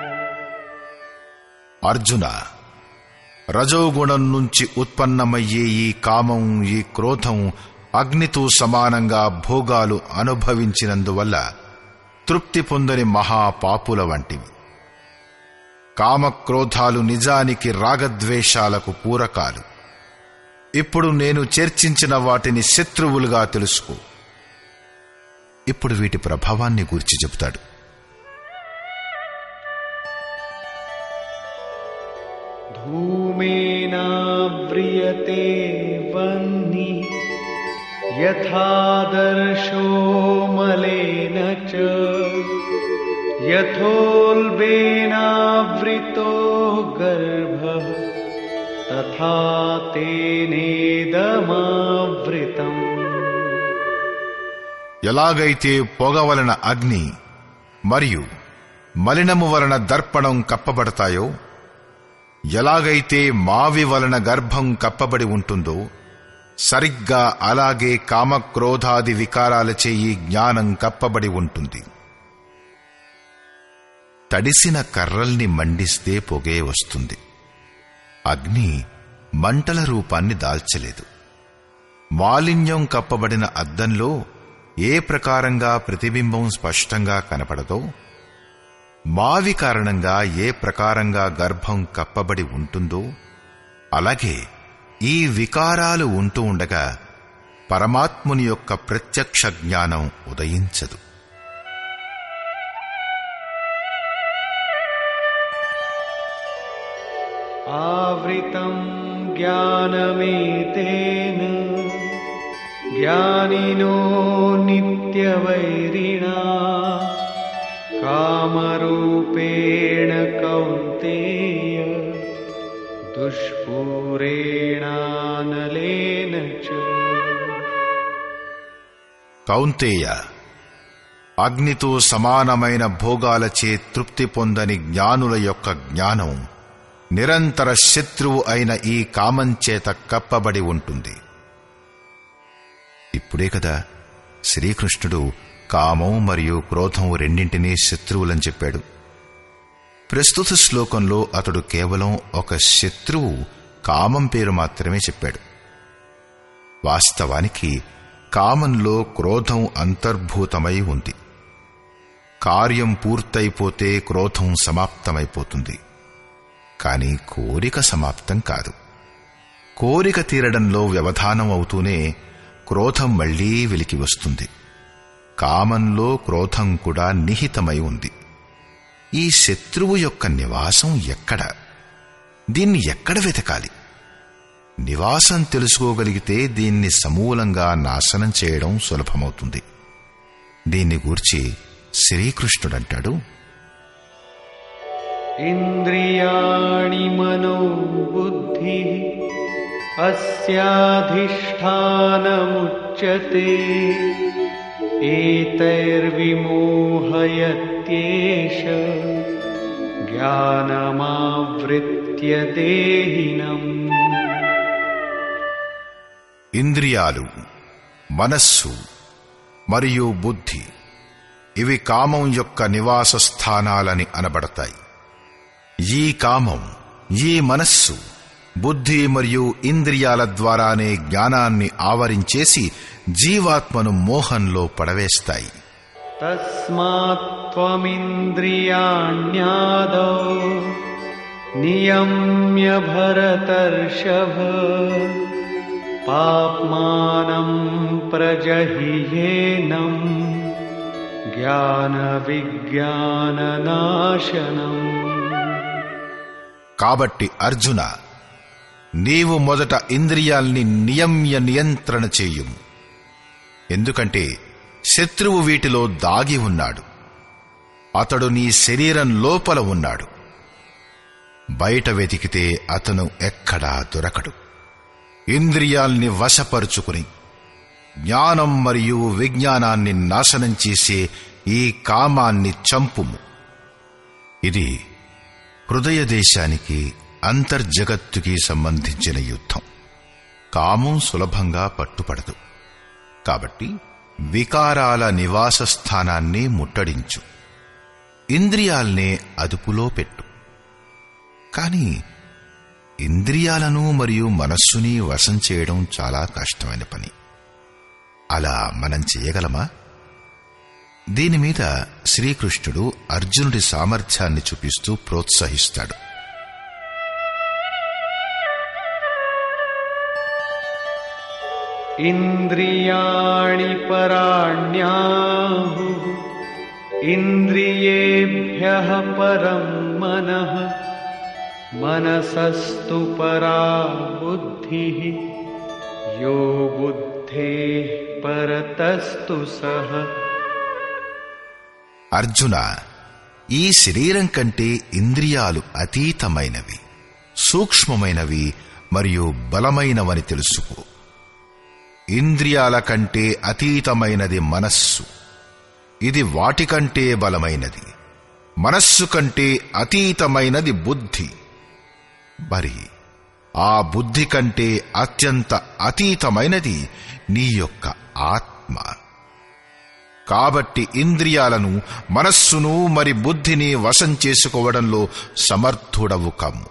అర్జున రజోగుణం నుంచి ఉత్పన్నమయ్యే ఈ కామం ఈ క్రోధం అగ్నితో సమానంగా భోగాలు అనుభవించినందువల్ల తృప్తి పొందని మహాపాపుల వంటివి కామక్రోధాలు నిజానికి రాగద్వేషాలకు పూరకాలు ఇప్పుడు నేను చర్చించిన వాటిని శత్రువులుగా తెలుసుకో ఇప్పుడు వీటి ప్రభావాన్ని గురించి చెబుతాడు धूमेनाव्रियते वह्नि यथादर्शो मलेन च यथोल्बेनावृतो गर्भः तथा तेनेदमावृतम् ఎలాగైతే పొగ వలన అగ్ని మరియు మలినము వలన దర్పణం కప్పబడతాయో ఎలాగైతే మావి వలన గర్భం కప్పబడి ఉంటుందో సరిగ్గా అలాగే కామక్రోధాది వికారాలచే ఈ జ్ఞానం కప్పబడి ఉంటుంది తడిసిన కర్రల్ని మండిస్తే పొగే వస్తుంది అగ్ని మంటల రూపాన్ని దాల్చలేదు మాలిన్యం కప్పబడిన అద్దంలో ఏ ప్రకారంగా ప్రతిబింబం స్పష్టంగా కనపడదో మావి కారణంగా ఏ ప్రకారంగా గర్భం కప్పబడి ఉంటుందో అలాగే ఈ వికారాలు ఉంటూ ఉండగా పరమాత్ముని యొక్క ప్రత్యక్ష జ్ఞానం ఉదయించదు आवृतं ज्ञानमेतेन ज्ञानिनो नित्यवैरिणा कामरूपेण कौन्तेय दुष्पूरेणानलेन च కౌంతేయ అగ్నితో సమానమైన భోగాలచే తృప్తి పొందని జ్ఞానుల యొక్క జ్ఞానం నిరంతర శత్రువు అయిన ఈ కామం చేత కప్పబడి ఉంటుంది ఇప్పుడే కదా శ్రీకృష్ణుడు కామం మరియు క్రోధం రెండింటినీ శత్రువులని చెప్పాడు ప్రస్తుత శ్లోకంలో అతడు కేవలం ఒక శత్రువు కామం పేరు మాత్రమే చెప్పాడు వాస్తవానికి కామంలో క్రోధం అంతర్భూతమై ఉంది కార్యం పూర్తయిపోతే క్రోధం సమాప్తమైపోతుంది కాని కోరిక సమాప్తం కాదు కోరిక తీరడంలో వ్యవధానం అవుతూనే క్రోధం మళ్లీ వెలికి వస్తుంది కామంలో క్రోధం కూడా నిహితమై ఉంది ఈ శత్రువు యొక్క నివాసం ఎక్కడ దీన్ని ఎక్కడ వెతకాలి నివాసం తెలుసుకోగలిగితే దీన్ని సమూలంగా నాశనం చేయడం సులభమవుతుంది దీన్ని గూర్చి శ్రీకృష్ణుడంటాడు इन्द्रियाणि मनो बुद्धिः अस्याधिष्ठानमुच्यते एतैर्विमोहयत्येष ज्ञानमावृत्य देहिनम् ఇంద్రియాలు మనస్సు మరియు బుద్ధి ఇవి కామం యొక్క నివాస స్థానాలని అనబడతాయి ఈ కామం ఈ మనస్సు బుద్ధి మరియు ఇంద్రియాల ద్వారానే జ్ఞానాన్ని ఆవరించేసి జీవాత్మను మోహంలో పడవేస్తాయి तस्मात् त्वमिन्द्रियाण्यादौ नियम्य भरतर्षभ पाप्मानं प्रजहियेनम् ज्ञानविज्ञाननाशनम् కాబట్టి అర్జున నీవు మొదట ఇంద్రియాల్ని నియమ్య నియంత్రణ చెయ్యుము ఎందుకంటే శత్రువు వీటిలో దాగి ఉన్నాడు అతడు నీ శరీరం లోపల ఉన్నాడు బయట వెతికితే అతను ఎక్కడా దొరకడు ఇంద్రియాల్ని వశపరుచుకుని జ్ఞానం మరియు విజ్ఞానాన్ని నాశనం చేసే ఈ కామాన్ని చంపుము ఇది హృదయ దేశానికి అంతర్జగత్తుకి సంబంధించిన యుద్ధం కామం సులభంగా పట్టుపడదు కాబట్టి వికారాల నివాస స్థానాన్ని ముట్టడించు ఇంద్రియాల్నే అదుపులో పెట్టు కానీ ఇంద్రియాలను మరియు మనస్సుని వశం చేయడం చాలా కష్టమైన పని అలా మనం చేయగలమా దీని మీద శ్రీకృష్ణుడు అర్జునుడి సామర్థ్యాన్ని చూపిస్తూ ప్రోత్సహిస్తాడు इन्द्रियाणि पराण्याहुः इन्द्रियेभ्यः परं मनः मनसस्तु परा बुद्धिः यो बुद्धेः परतस्तु सः అర్జున ఈ శరీరం కంటే ఇంద్రియాలు అతీతమైనవి సూక్ష్మమైనవి మరియు బలమైనవని తెలుసుకో ఇంద్రియాల కంటే అతీతమైనది మనస్సు ఇది వాటికంటే బలమైనది మనస్సు కంటే అతీతమైనది బుద్ధి మరి ఆ బుద్ధి కంటే అత్యంత అతీతమైనది నీ యొక్క ఆత్మ కాబట్టి ఇంద్రియాలను మనస్సును మరి బుద్ధిని వశం చేసుకోవడంలో సమర్థుడవు కమ్ము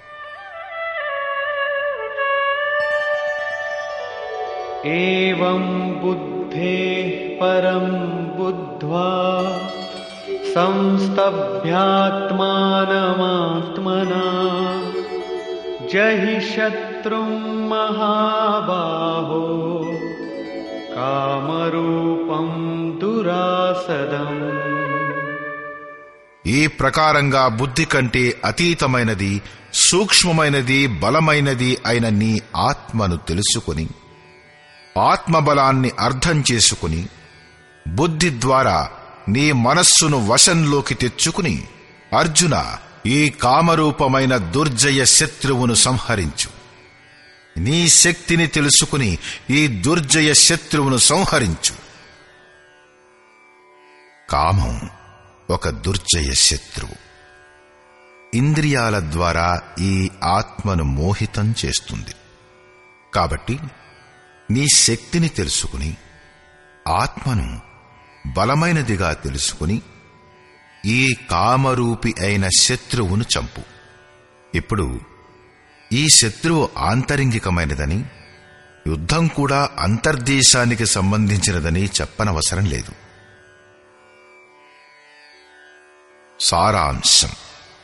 एवं बुद्धेः परं बुद्ध्वा संस्तभ्यात्मानमात्मना जहि शत्रुं महाबाहो कामरूपं दुरासदम् ఈ ప్రకారంగా బుద్ధి కంటే అతీతమైనది సూక్ష్మమైనది బలమైనది అయిన నీ ఆత్మను తెలుసుకుని ఆత్మబలాన్ని అర్థం చేసుకుని బుద్ధి ద్వారా నీ మనస్సును వశంలోకి తెచ్చుకుని అర్జున ఈ కామరూపమైన దుర్జయ శత్రువును సంహరించు నీ శక్తిని తెలుసుకుని ఈ దుర్జయ శత్రువును సంహరించు కామం ఒక దుర్జయ శత్రువు ఇంద్రియాల ద్వారా ఈ ఆత్మను మోహితం చేస్తుంది కాబట్టి నీ శక్తిని తెలుసుకుని ఆత్మను బలమైనదిగా తెలుసుకుని ఈ కామరూపి అయిన శత్రువును చంపు ఇప్పుడు ఈ శత్రువు ఆంతరింగికమైనదని యుద్ధం కూడా అంతర్దేశానికి సంబంధించినదని చెప్పనవసరం లేదు సారాంశం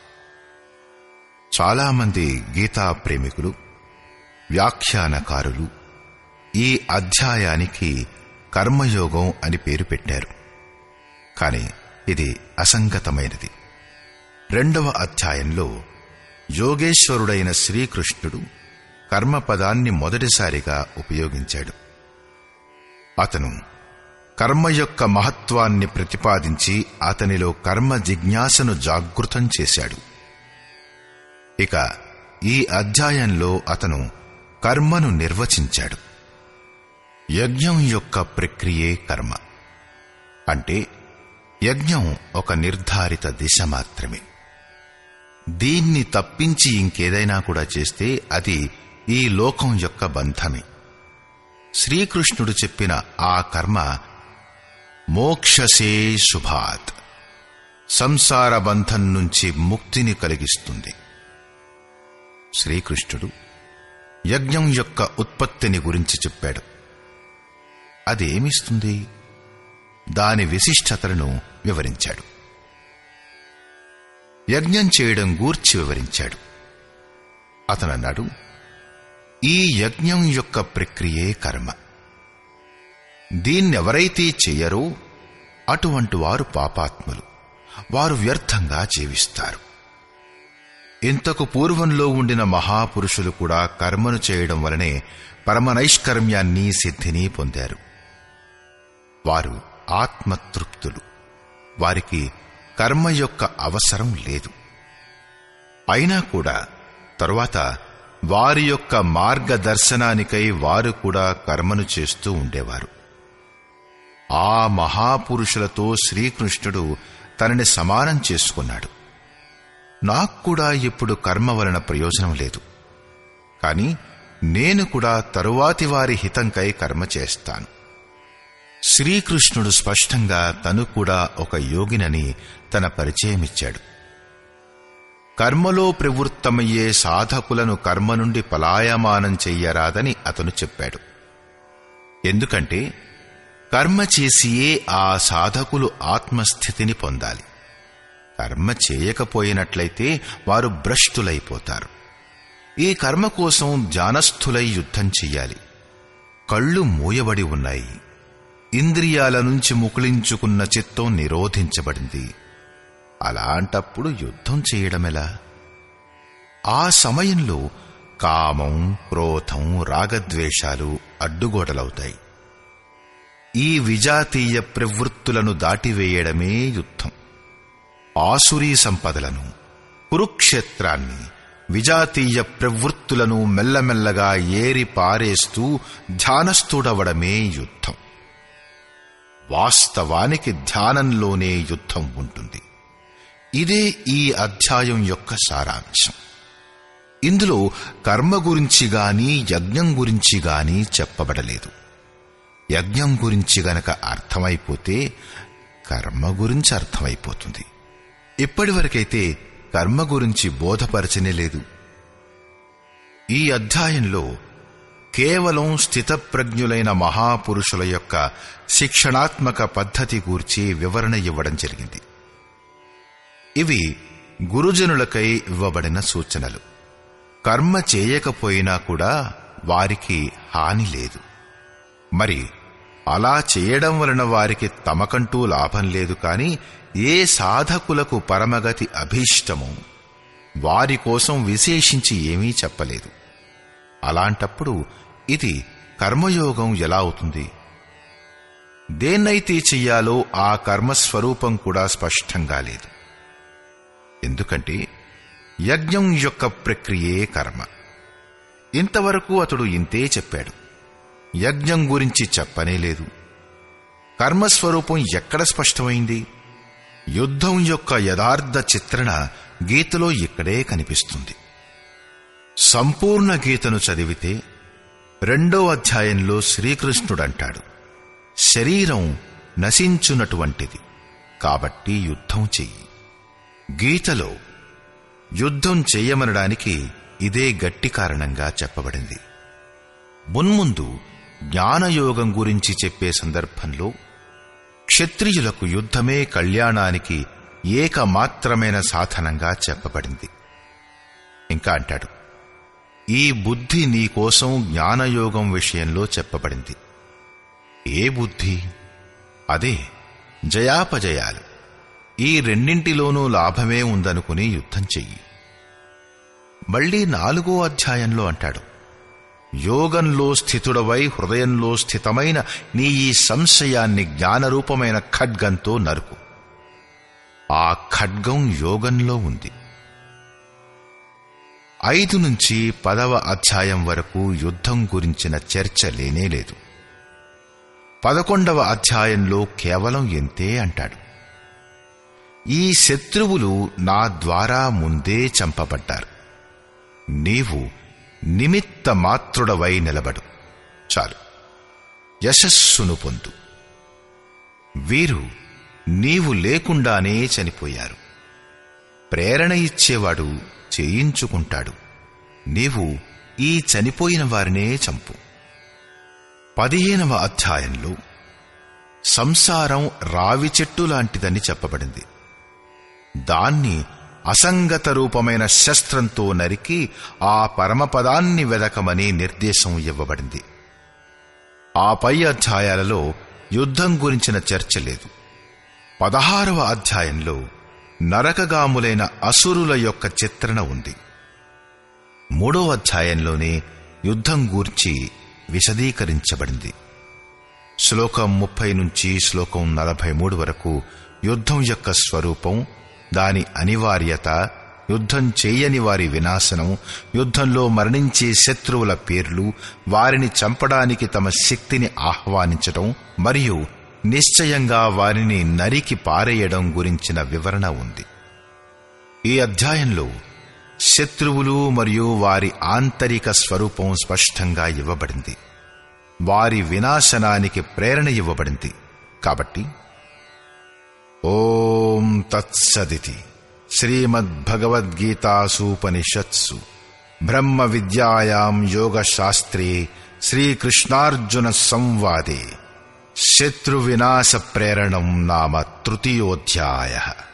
చాలామంది గీతా ప్రేమికులు వ్యాఖ్యానకారులు ఈ అధ్యాయానికి కర్మయోగం అని పేరు పెట్టారు కాని ఇది అసంగతమైనది రెండవ అధ్యాయంలో యోగేశ్వరుడైన శ్రీకృష్ణుడు కర్మపదాన్ని మొదటిసారిగా ఉపయోగించాడు అతను కర్మ యొక్క మహత్వాన్ని ప్రతిపాదించి అతనిలో కర్మ జిజ్ఞాసను జాగృతం చేశాడు ఇక ఈ అధ్యాయంలో అతను కర్మను నిర్వచించాడు యజ్ఞం యొక్క ప్రక్రియే కర్మ అంటే యజ్ఞం ఒక నిర్ధారిత దిశ మాత్రమే దీన్ని తప్పించి ఇంకేదైనా కూడా చేస్తే అది ఈ లోకం యొక్క బంధమే శ్రీకృష్ణుడు చెప్పిన ఆ కర్మ మోక్షసే శుభాత్ సంసార బంధం నుంచి ముక్తిని కలిగిస్తుంది శ్రీకృష్ణుడు యజ్ఞం యొక్క ఉత్పత్తిని గురించి చెప్పాడు అదేమిస్తుంది దాని విశిష్టతలను వివరించాడు యజ్ఞం చేయడం గూర్చి వివరించాడు అతనన్నాడు ఈ యజ్ఞం యొక్క ప్రక్రియే కర్మ దీన్నెవరైతే చెయ్యరో అటువంటి వారు పాపాత్ములు వారు వ్యర్థంగా జీవిస్తారు ఇంతకు పూర్వంలో ఉండిన మహాపురుషులు కూడా కర్మను చేయడం వలనే పరమనైష్కర్మ్యాన్ని సిద్ధిని పొందారు వారు ఆత్మతృప్తులు వారికి కర్మ యొక్క అవసరం లేదు అయినా కూడా తరువాత వారి యొక్క మార్గదర్శనానికై వారు కూడా కర్మను చేస్తూ ఉండేవారు ఆ మహాపురుషులతో శ్రీకృష్ణుడు తనని సమానం చేసుకున్నాడు నాకు కూడా ఇప్పుడు కర్మ వలన ప్రయోజనం లేదు కాని నేను కూడా తరువాతి వారి హితంకై కర్మ చేస్తాను శ్రీకృష్ణుడు స్పష్టంగా తను కూడా ఒక యోగినని తన పరిచయమిచ్చాడు కర్మలో ప్రవృత్తమయ్యే సాధకులను కర్మ నుండి పలాయమానం చెయ్యరాదని అతను చెప్పాడు ఎందుకంటే కర్మ చేసియే ఆ సాధకులు ఆత్మస్థితిని పొందాలి కర్మ చేయకపోయినట్లయితే వారు భ్రష్టులైపోతారు ఈ కర్మ కోసం జానస్థులై యుద్ధం చెయ్యాలి కళ్ళు మూయబడి ఉన్నాయి ఇంద్రియాల నుంచి ముకుళించుకున్న చిత్తం నిరోధించబడింది అలాంటప్పుడు యుద్ధం చేయడమెలా ఆ సమయంలో కామం క్రోధం రాగద్వేషాలు అడ్డుగోడలవుతాయి ఈ విజాతీయ ప్రవృత్తులను దాటివేయడమే యుద్ధం ఆసురీ సంపదలను కురుక్షేత్రాన్ని విజాతీయ ప్రవృత్తులను మెల్లమెల్లగా ఏరి పారేస్తూ ధ్యానస్థుడవడమే యుద్ధం వాస్తవానికి ధ్యానంలోనే యుద్ధం ఉంటుంది ఇదే ఈ అధ్యాయం యొక్క సారాంశం ఇందులో కర్మ గురించి గాని యజ్ఞం గురించి గాని చెప్పబడలేదు యజ్ఞం గురించి గనక అర్థమైపోతే కర్మ గురించి అర్థమైపోతుంది ఇప్పటివరకైతే కర్మ గురించి బోధపరచనే లేదు ఈ అధ్యాయంలో కేవలం స్థితప్రజ్ఞులైన మహాపురుషుల యొక్క శిక్షణాత్మక పద్ధతి గూర్చి వివరణ ఇవ్వడం జరిగింది ఇవి గురుజనులకై ఇవ్వబడిన సూచనలు కర్మ చేయకపోయినా కూడా వారికి హాని లేదు మరి అలా చేయడం వలన వారికి తమకంటూ లాభం లేదు కాని ఏ సాధకులకు పరమగతి అభీష్టమో వారి కోసం విశేషించి ఏమీ చెప్పలేదు అలాంటప్పుడు ఇది కర్మయోగం ఎలా అవుతుంది దేన్నైతే చెయ్యాలో ఆ కర్మస్వరూపం కూడా స్పష్టంగా లేదు ఎందుకంటే యజ్ఞం యొక్క ప్రక్రియే కర్మ ఇంతవరకు అతడు ఇంతే చెప్పాడు యజ్ఞం గురించి చెప్పనే లేదు కర్మస్వరూపం ఎక్కడ స్పష్టమైంది యుద్ధం యొక్క యథార్థ చిత్రణ గీతలో ఇక్కడే కనిపిస్తుంది సంపూర్ణ గీతను చదివితే రెండో అధ్యాయంలో శ్రీకృష్ణుడంటాడు శరీరం నశించునటువంటిది కాబట్టి యుద్ధం చెయ్యి గీతలో యుద్ధం చెయ్యమనడానికి ఇదే గట్టి కారణంగా చెప్పబడింది మున్ముందు జ్ఞానయోగం గురించి చెప్పే సందర్భంలో క్షత్రియులకు యుద్ధమే కళ్యాణానికి ఏకమాత్రమైన సాధనంగా చెప్పబడింది ఇంకా అంటాడు ఈ బుద్ధి నీకోసం జ్ఞానయోగం విషయంలో చెప్పబడింది ఏ బుద్ధి అదే జయాపజయాలు ఈ రెండింటిలోనూ లాభమే ఉందనుకుని యుద్ధం చెయ్యి మళ్ళీ నాలుగో అధ్యాయంలో అంటాడు యోగంలో స్థితుడవై హృదయంలో స్థితమైన నీ ఈ సంశయాన్ని జ్ఞానరూపమైన ఖడ్గంతో నరుకు ఆ ఖడ్గం యోగంలో ఉంది ఐదు నుంచి పదవ అధ్యాయం వరకు యుద్ధం గురించిన చర్చ లేనే లేదు పదకొండవ అధ్యాయంలో కేవలం ఎంతే అంటాడు ఈ శత్రువులు నా ద్వారా ముందే చంపబడ్డారు నీవు నిమిత్త మాత్రుడవై నిలబడు చాలు యశస్సును పొందు వీరు నీవు లేకుండానే చనిపోయారు ప్రేరణ ఇచ్చేవాడు చేయించుకుంటాడు నీవు ఈ చనిపోయిన వారినే చంపు పదిహేనవ అధ్యాయంలో సంసారం రావి చెట్టు లాంటిదని చెప్పబడింది దాన్ని అసంగత రూపమైన శస్త్రంతో నరికి ఆ పరమపదాన్ని వెదకమని నిర్దేశం ఇవ్వబడింది ఆ పై అధ్యాయాలలో యుద్ధం గురించిన చర్చ లేదు పదహారవ అధ్యాయంలో నరకగాములైన అసురుల యొక్క చిత్రణ ఉంది మూడో అధ్యాయంలోనే యుద్ధం గూర్చి విశదీకరించబడింది శ్లోకం ముప్పై నుంచి శ్లోకం నలభై మూడు వరకు యుద్ధం యొక్క స్వరూపం దాని అనివార్యత యుద్ధం చేయని వారి వినాశనం యుద్ధంలో మరణించే శత్రువుల పేర్లు వారిని చంపడానికి తమ శక్తిని ఆహ్వానించటం మరియు నిశ్చయంగా వారిని నరికి పారేయడం గురించిన వివరణ ఉంది ఈ అధ్యాయంలో శత్రువులు మరియు వారి ఆంతరిక స్వరూపం స్పష్టంగా ఇవ్వబడింది వారి వినాశనానికి ప్రేరణ ఇవ్వబడింది కాబట్టి ఓం తత్సదితి శ్రీమద్భగవద్గీతాసూపనిషత్సు బ్రహ్మ విద్యాయాం యోగశాస్త్రే శ్రీకృష్ణార్జున సంవాదే శత్రు వినాశ ప్రేరణం నామ తృతీయోధ్యాయ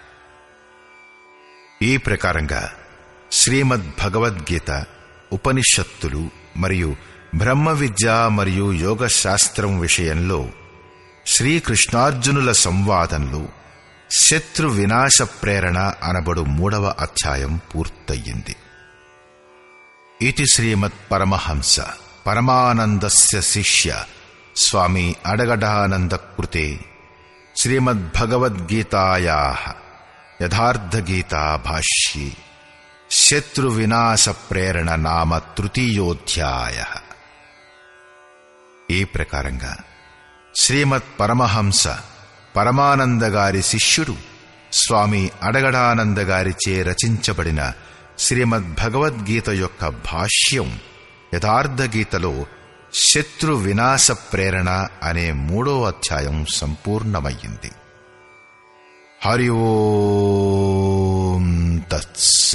ఈ ప్రకారంగా శ్రీమద్ భగవద్గీత ఉపనిషత్తులు మరియు బ్రహ్మ విద్య మరియు యోగ శాస్త్రం విషయంలో శ్రీకృష్ణార్జునుల సంవాదంలో శత్రు వినాశ ప్రేరణ అనబడు మూడవ అధ్యాయం పూర్తయింది ఇది శ్రీమత్ పరమహంస పరమానందస్య శిష్య స్వామి అడగడానంద కృతే శ్రీమద్భగవద్గీతాయా యథార్థగీతా భాష్యే శత్రు వినాశ ప్రేరణ నామ తృతీయోధ్యాయ ఈ ప్రకారంగా శ్రీమత్ పరమహంస పరమానంద గారి శిష్యుడు స్వామి అడగడానంద గారిచే రచించబడిన శ్రీమద్ భగవద్గీత యొక్క భాష్యం యథార్థగీతలో శత్రు వినాశ ప్రేరణ అనే మూడో అధ్యాయం సంపూర్ణమయ్యింది హరి ఓం తత్స్